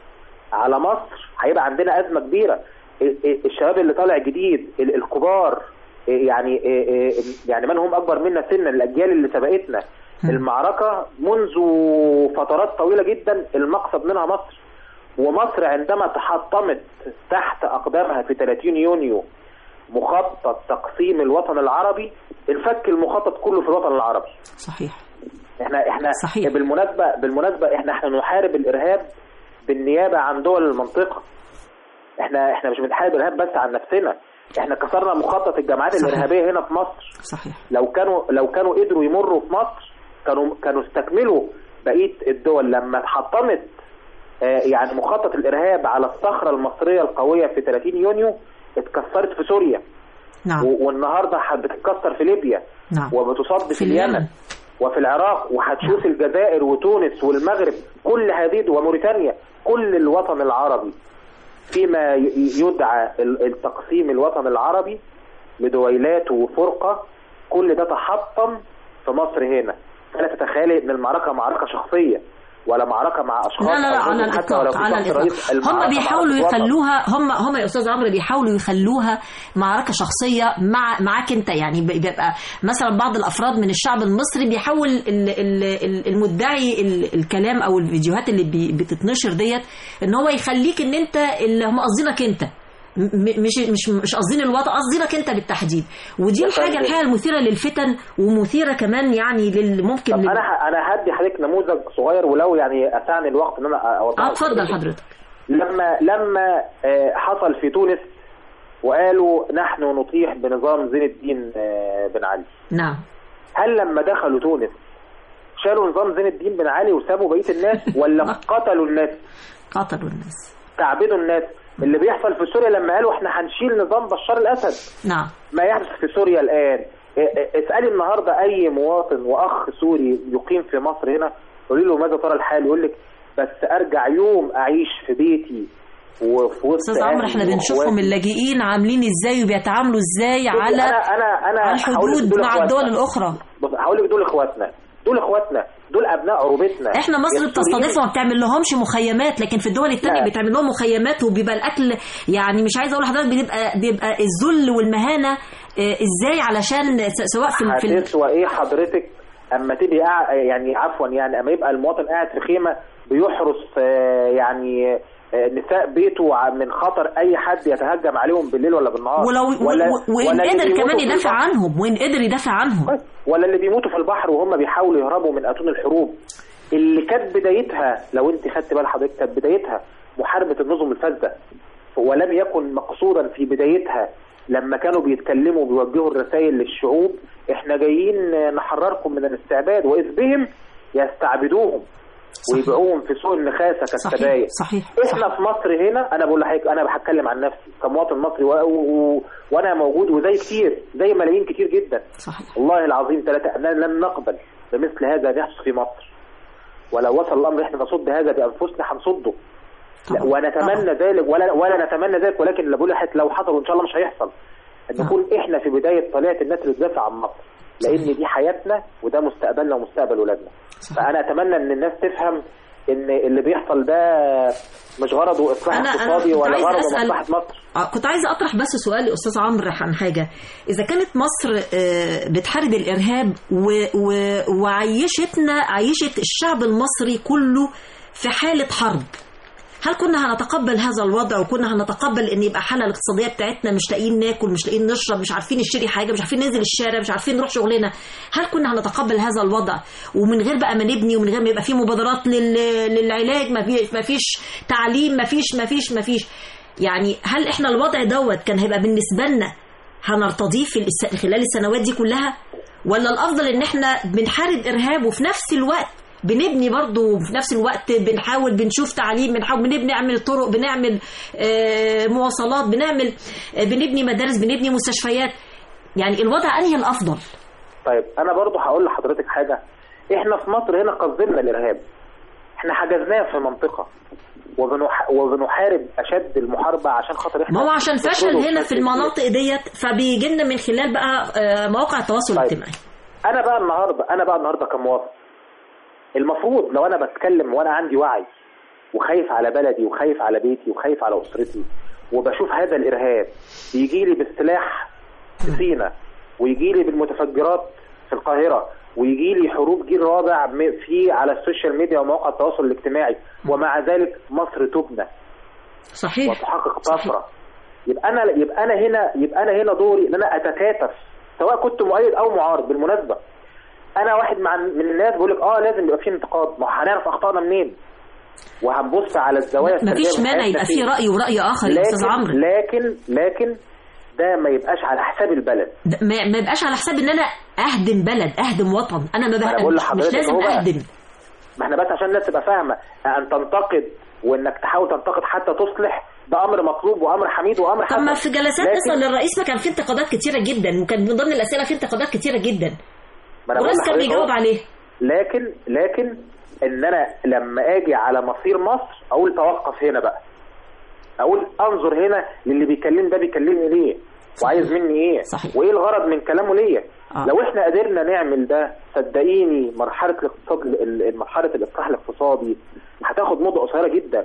على مصر هيبقى عندنا ازمه كبيره ال- ال- الشباب اللي طالع جديد ال- الكبار يعني يعني من هم اكبر منا سنا الاجيال اللي سبقتنا المعركه منذ فترات طويله جدا المقصد منها مصر ومصر عندما تحطمت تحت اقدامها في 30 يونيو مخطط تقسيم الوطن العربي انفك المخطط كله في الوطن العربي صحيح احنا احنا صحيح. بالمناسبه بالمناسبه احنا احنا نحارب الارهاب بالنيابه عن دول المنطقه احنا احنا مش بنحارب الارهاب بس عن نفسنا احنا كسرنا مخطط الجماعات صحيح. الارهابيه هنا في مصر صحيح لو كانوا لو كانوا قدروا يمروا في مصر كانوا كانوا استكملوا بقيه الدول لما اتحطمت آه، يعني مخطط الارهاب على الصخره المصريه القويه في 30 يونيو اتكسرت في سوريا نعم و- والنهارده ح- بتتكسر في ليبيا نعم وبتصب في, في اليمن اليمن. وفي العراق وهتشوف الجزائر وتونس والمغرب كل هذه وموريتانيا كل الوطن العربي فيما ي- يدعى ال- التقسيم الوطن العربي لدويلات وفرقة كل ده تحطم في مصر هنا فلا تتخيلي ان المعركة معركة شخصية ولا معركة مع اشخاص لا لا لا أو على حتى ولو الاطلاق في على شخص الاطلاق رئيس، هم المعركة بيحاولوا معركة وطن. يخلوها هم هم يا استاذ عمرو بيحاولوا يخلوها معركه شخصيه مع معاك انت يعني بي- بيبقى مثلا بعض الافراد من الشعب المصري بيحاول ال- ال- ال- المدعي ال- الكلام او الفيديوهات اللي بي- بتتنشر ديت ان هو يخليك ان انت اللي هم قصدينك انت م- مش مش مش قصدين الوطن قصدينك انت بالتحديد ودي يا الحاجه فندم. الحقيقه المثيره للفتن ومثيره كمان يعني لل- ممكن طب لل- انا ه- انا هدي حضرتك نموذج صغير ولو يعني اسعني الوقت ان انا اوضحه اه اتفضل لحضرتك. حضرتك لما لما آه، حصل في تونس وقالوا نحن نطيح بنظام زين الدين آه، بن علي نعم هل لما دخلوا تونس شالوا نظام زين الدين بن علي وسابوا بقيه الناس ولا قتلوا الناس قتلوا الناس تعبدوا الناس اللي بيحصل في سوريا لما قالوا احنا هنشيل نظام بشار الاسد نعم ما يحدث في سوريا الان ا- ا- اسالي النهارده اي مواطن واخ سوري يقيم في مصر هنا قولي له ماذا ترى الحال يقول لك بس ارجع يوم اعيش في بيتي وفي وسط استاذ عمرو أهلي احنا بنشوفهم وإخواتي. اللاجئين عاملين ازاي وبيتعاملوا ازاي شوفي، على انا انا انا على هقول لك الحدود دول مع إخواتنا. الدول الاخرى بص هقول لك دول اخواتنا دول اخواتنا دول ابناء عروبتنا احنا مصر يا بتستضيفهم السوريين- ما بتعمل لهمش مخيمات لكن في الدول التانية لا. بتعمل لهم مخيمات وبيبقى الاكل يعني مش عايزه اقول لحضرتك بيبقى بيبقى الذل والمهانه آه، ازاي علشان س- سواء في ال- في ال- هتسوى ايه حضرتك اما تبقي قاع- يعني عفوا يعني اما يبقى المواطن قاعد في خيمه بيحرس آه، يعني آه، نساء بيته ع- من خطر اي حد يتهجم عليهم بالليل ولا بالنهار ولو ولا و- وان ولا اللي قدر بيموتوا كمان في يدافع البحر. عنهم وان قدر يدافع عنهم ولا اللي بيموتوا في البحر وهم بيحاولوا يهربوا من اتون الحروب اللي كانت بدايتها لو انت خدت بال حضرتك كانت بدايتها محاربه النظم الفاسده ولم يكن مقصودا في بدايتها لما كانوا بيتكلموا بيوجهوا الرسائل للشعوب احنا جايين نحرركم من الاستعباد واذ بهم يستعبدوهم ويبيعوهم في سوق النخاسه كالسبايا صحيح احنا في مصر هنا انا بقول لحضرتك انا بتكلم عن نفسي كمواطن مصري و... و... وانا موجود وزي كتير زي ملايين كتير جدا صحيح والله العظيم ثلاثة أننا لن نقبل بمثل هذا أن يحدث في مصر ولو وصل الأمر إحنا نصد هذا بأنفسنا هنصده لا ونتمنى ذلك ولا ولا نتمنى ذلك ولكن اللي بقول لحضرتك لو حصل وإن شاء الله مش هيحصل أن نكون إحنا في بداية طليعة الناس اللي تدافع عن مصر لأن دي حياتنا وده مستقبلنا ومستقبل ولادنا فأنا أتمنى إن الناس تفهم إن اللي بيحصل ده مش غرضه إصلاح أنا- أنا اقتصادي كنت ولا عايزة غرضه أسأل- مصلحة مصر آه، كنت عايزه اطرح بس سؤال لاستاذ عمرو عن حاجه اذا كانت مصر آه، بتحارب الارهاب و- و- وعيشتنا عيشت الشعب المصري كله في حاله حرب هل كنا هنتقبل هذا الوضع وكنا هنتقبل ان يبقى حاله الاقتصاديه بتاعتنا مش لاقيين ناكل مش لاقيين نشرب مش عارفين نشتري حاجه مش عارفين ننزل الشارع مش عارفين نروح شغلنا هل كنا هنتقبل هذا الوضع ومن غير بقى ما نبني ومن غير ما يبقى في مبادرات لل- للعلاج ما في- ما فيش تعليم ما فيش ما فيش ما فيش يعني هل احنا الوضع دوت كان هيبقى بالنسبه لنا هنرتضيه في الس- خلال السنوات دي كلها ولا الافضل ان احنا بنحارب ارهاب وفي نفس الوقت بنبني برضه وفي نفس الوقت بنحاول بنشوف تعليم بنحاول بنبني نعمل طرق بنعمل آه، مواصلات بنعمل آه، بنبني مدارس بنبني مستشفيات يعني الوضع انهي الافضل طيب انا برضو هقول لحضرتك حاجه احنا في مصر هنا قصدنا الارهاب احنا حجزناه في منطقه وبنح... وبنحارب اشد المحاربه عشان خاطر احنا ما هو عشان فشل نطرده هنا في بشكل المناطق ديت فبيجي لنا من خلال بقى آه، مواقع التواصل طيب. الاجتماعي انا بقى النهارده انا بقى النهارده كمواطن المفروض لو انا بتكلم وانا عندي وعي وخايف على بلدي وخايف على بيتي وخايف على اسرتي وبشوف هذا الارهاب بيجي لي بالسلاح في سينا ويجي لي بالمتفجرات في القاهره ويجي لي حروب جيل رابع م- في على السوشيال ميديا ومواقع التواصل الاجتماعي ومع ذلك مصر تبنى صحيح وتحقق طفره يبقى انا يبقى انا هنا يبقى انا هنا دوري ان انا اتكاتف سواء كنت مؤيد او معارض بالمناسبه انا واحد مع من الناس بقول لك اه لازم يبقى في انتقاد ما هو هنعرف اخطائنا منين وهنبص على الزوايا السلبية مفيش من مانع حياتنا يبقى في فيه. رأي ورأي آخر يا أستاذ لكن- عمرو لكن لكن ده ما يبقاش على حساب البلد ده ما ما يبقاش على حساب ان انا اهدم بلد اهدم وطن انا ما أنا بقى بقول مش, مش لحضرتك لازم هو بقى. اهدم ما احنا بس عشان الناس تبقى فاهمه ان تنتقد وانك تحاول تنتقد حتى تصلح ده امر مطلوب وامر حميد وامر طب ما حسن في جلسات لكن- اصلا للرئيس ما كان في انتقادات كتيره جدا وكان من ضمن الاسئله في انتقادات كتيره جدا ما أنا بقول والرئيس كان لحضرتك بيجاوب أهو. عليه لكن لكن ان انا لما اجي على مصير مصر اقول توقف هنا بقى اقول انظر هنا للي بيكلمني ده بيكلمني ليه وعايز مني ايه صحيح. وايه الغرض من كلامه ليا آه. لو احنا قدرنا نعمل ده صدقيني مرحله الاقتصاد ال- مرحله الاصلاح الاقتصادي هتاخد مده قصيره جدا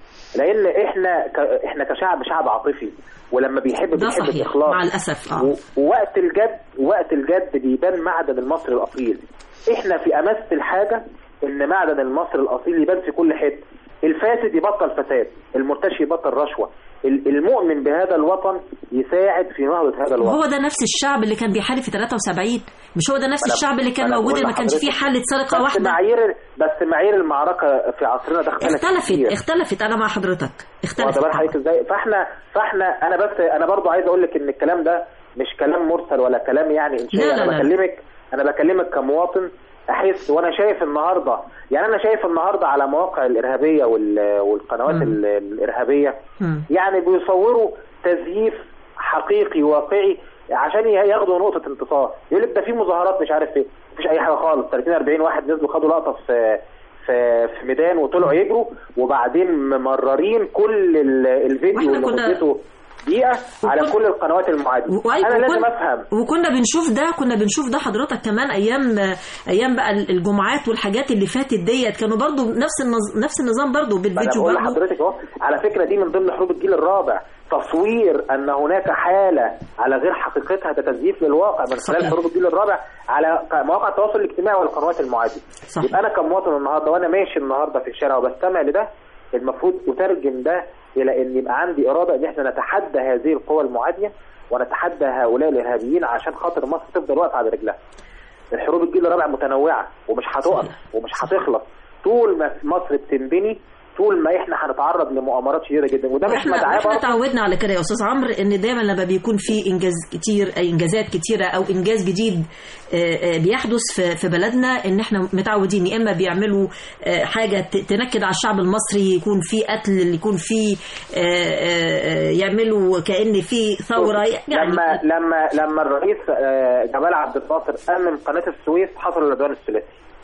لان احنا ك... احنا كشعب شعب عاطفي ولما بيحب ده بيحب صحيح باخلاص مع الاسف اه و- ووقت الجد وقت الجد بيبان معدن المصري الاصيل احنا في امس الحاجه ان معدن المصري الاصيل يبان في كل حته الفاسد يبطل فساد المرتشي يبطل رشوه ال- المؤمن بهذا الوطن يساعد في نهضه هذا الوطن هو ده نفس الشعب اللي كان بيحارب في 73 مش هو ده نفس أنا- الشعب اللي كان أنا موجود بقول اللي ما كانش فيه لحضرتك حالة سرقة بس واحدة معايير بس معايير المعركه في عصرنا ده اختلفت اختلفت كتير. اختلفت انا مع حضرتك اختلفت واخد بال حضرتك ازاي فاحنا فاحنا انا بس انا برضو عايز اقول لك ان الكلام ده مش كلام مرسل ولا كلام يعني انشائي لا، لا، انا لا. بكلمك انا بكلمك كمواطن احس وانا شايف النهارده يعني انا شايف النهارده على مواقع الارهابيه وال- والقنوات مم. ال- الارهابيه مم. يعني بيصوروا تزييف حقيقي واقعي عشان ي- ياخدوا نقطه انتصار يقول لك ده في مظاهرات مش عارف ايه مفيش اي حاجه خالص 30 40 واحد نزلوا خدوا لقطه في في في ميدان وطلعوا يجروا وبعدين ممررين كل ال- الفيديو وإحنا اللي كنا- مدته دقيقه على وكن- كل القنوات المعاديه وأي- انا لازم وكن- افهم وكنا بنشوف ده كنا بنشوف ده حضرتك كمان ايام ايام بقى الجمعات والحاجات اللي فاتت ديت كانوا برضو نفس النظ... نفس النظام برضو ما انا بالفيديو بقول برضو لحضرتك اهو على فكره دي من ضمن حروب الجيل الرابع تصوير ان هناك حاله على غير حقيقتها ده تزييف للواقع من خلال صحيح. حروب الجيل الرابع على مواقع التواصل الاجتماعي والقنوات المعاديه صحيح. يبقى انا كمواطن النهارده وانا ماشي النهارده في الشارع وبستمع لده المفروض اترجم ده الى ان يبقى عندي اراده ان احنا نتحدى هذه القوى المعاديه ونتحدى هؤلاء الارهابيين عشان خاطر مصر تفضل واقفه على رجلها الحروب الجيل الرابع متنوعه ومش هتقف ومش هتخلص طول ما مصر بتنبني طول ما احنا هنتعرض لمؤامرات شديده جدا وده مش احنا مدعاه احنا برضه تعودنا على كده يا استاذ عمرو ان دايما لما بيكون في انجاز كتير اي انجازات كتيره او انجاز جديد آه، آه، بيحدث في في بلدنا ان احنا متعودين يا اما بيعملوا آه، حاجه ت- تنكد على الشعب المصري يكون في قتل يكون في آه، آه، آه، يعملوا كان في ثوره يعني لما لما لما الرئيس آه، جمال عبد الناصر امم قناه السويس حصل العدوان الثلاثي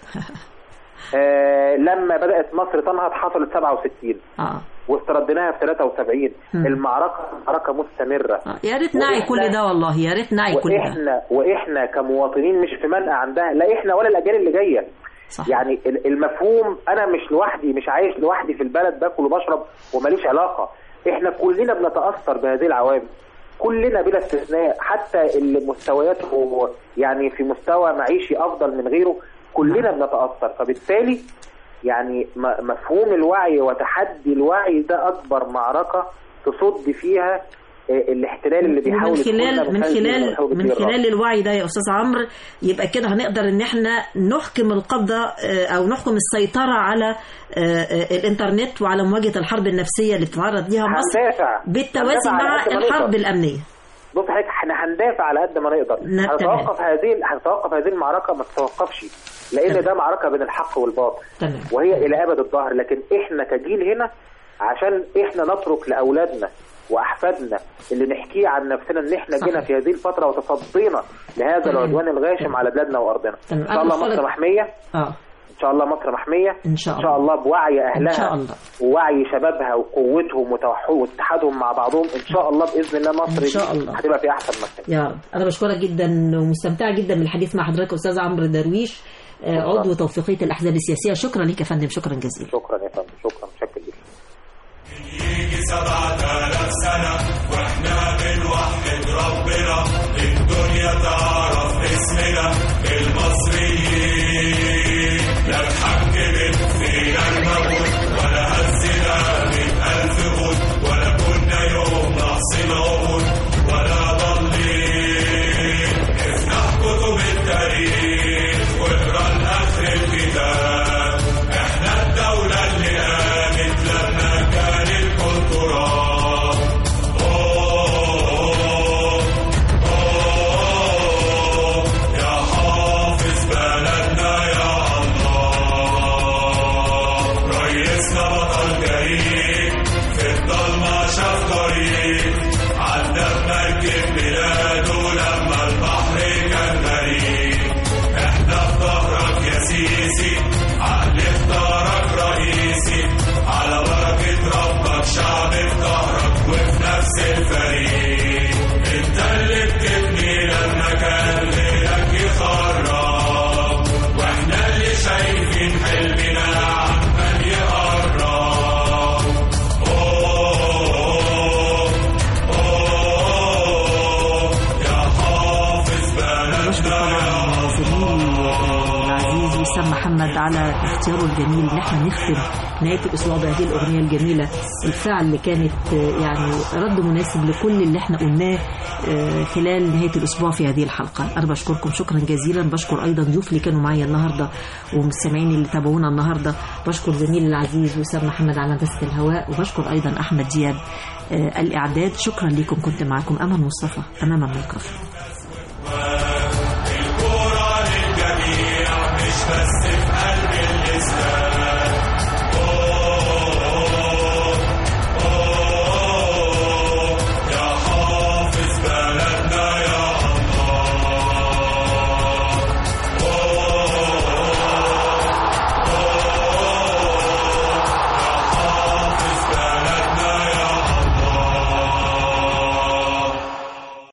آه، لما بدات مصر تنهض حصلت 67 اه واسترديناها في 73 مم. المعركه معركه مستمره آه، يا ريت نعي وإحنا- كل ده والله يا ريت نعي كل ده واحنا واحنا كمواطنين مش في منأى عندها لا احنا ولا الاجيال اللي جايه صح. يعني ال- المفهوم انا مش لوحدي مش عايش لوحدي في البلد باكل وبشرب وماليش علاقه احنا كلنا بنتاثر بهذه العوامل كلنا بلا استثناء حتى اللي مستوياته يعني في مستوى معيشي افضل من غيره كلنا بنتاثر فبالتالي يعني م- مفهوم الوعي وتحدي الوعي ده اكبر معركه تصد فيها آه، الاحتلال اللي بيحاول من يدخلنا خلال من خلال خلال الحروب من الجيل الرابع. خلال الوعي ده يا استاذ عمرو يبقى كده هنقدر ان احنا نحكم القبضه آه، او نحكم السيطره على آه، آه، الانترنت وعلى مواجهه الحرب النفسيه اللي بتتعرض ليها مصر هندافع بالتوازي هندافع على مع قد ما الحرب نقدر. الامنيه بص حضرتك احنا هندافع على قد ما نقدر نعم، هتتوقف هذه هتتوقف هذه المعركه ما تتوقفش لان تمام. ده معركه بين الحق والباطل تمام وهي الى ابد الظهر لكن احنا كجيل هنا عشان احنا نترك لاولادنا واحفادنا اللي نحكيه عن نفسنا ان احنا صحيح. جينا في هذه الفتره وتصدينا لهذا تمام. العدوان الغاشم على بلادنا وارضنا تمام. ان شاء الله أنا مصر بشكرك. محميه اه ان شاء الله مصر محميه ان شاء ان شاء الله بوعي اهلها إن شاء الله. ووعي شبابها وقوتهم وتوحد واتحادهم مع بعضهم ان شاء الله باذن الله مصر إن شاء دي الله. هتبقى في احسن مكان يا رب انا بشكرك جدا ومستمتعه جدا بالحديث مع حضرتك استاذ عمرو درويش آه، عضو توفيقيه الاحزاب السياسيه شكرا لك يا فندم شكرا جزيلا شكرا يا فندم شكرا متشكر جدا يجي سبعة آلاف سنة واحنا بنوحد ربنا الدنيا تعرف اسمنا المصريين لا اتحكمت فينا الموت ولا هزنا من ألف غد ولا كنا يوم نحصي موت ولا ضالين افتح كتب التاريخ واقرا لآخر الكتاب احنا الدولة اللي قامت لما كان الكل تراب أوه، أوه، يا حافظ بلدنا يا الله ريسنا بطل جريء في الضلمة شاف طريق عدى بمركب بلاده لما البحر كان غريب احنا في ظهرك يا سيسي عقل اختارك رئيسي على بركة ربك شعب في ظهرك وفي نفس الفريق انت اللي بتبني لما كان غيرك يخرب واحنا اللي شايفين حلمنا عمال يقرب أوه، أوه، يا حافظ بلدنا يا زميلي العزيز وسام محمد على اختياره الجميل ان احنا نختم نهايه الاسبوع بهذه الاغنيه الجميله بالفعل اللي كانت آه، يعني رد مناسب لكل اللي احنا قلناه آه، خلال نهايه الاسبوع في هذه الحلقه انا بشكركم شكرا جزيلا بشكر ايضا ضيوف اللي كانوا معايا النهارده ومستمعين اللي تابعونا النهارده بشكر زميلي العزيز وسام محمد على هندسه الهواء وبشكر ايضا احمد دياب آه، الاعداد شكرا لكم كنت معكم امل مصطفى امام الميكروفون الكرة للجميع مش بس في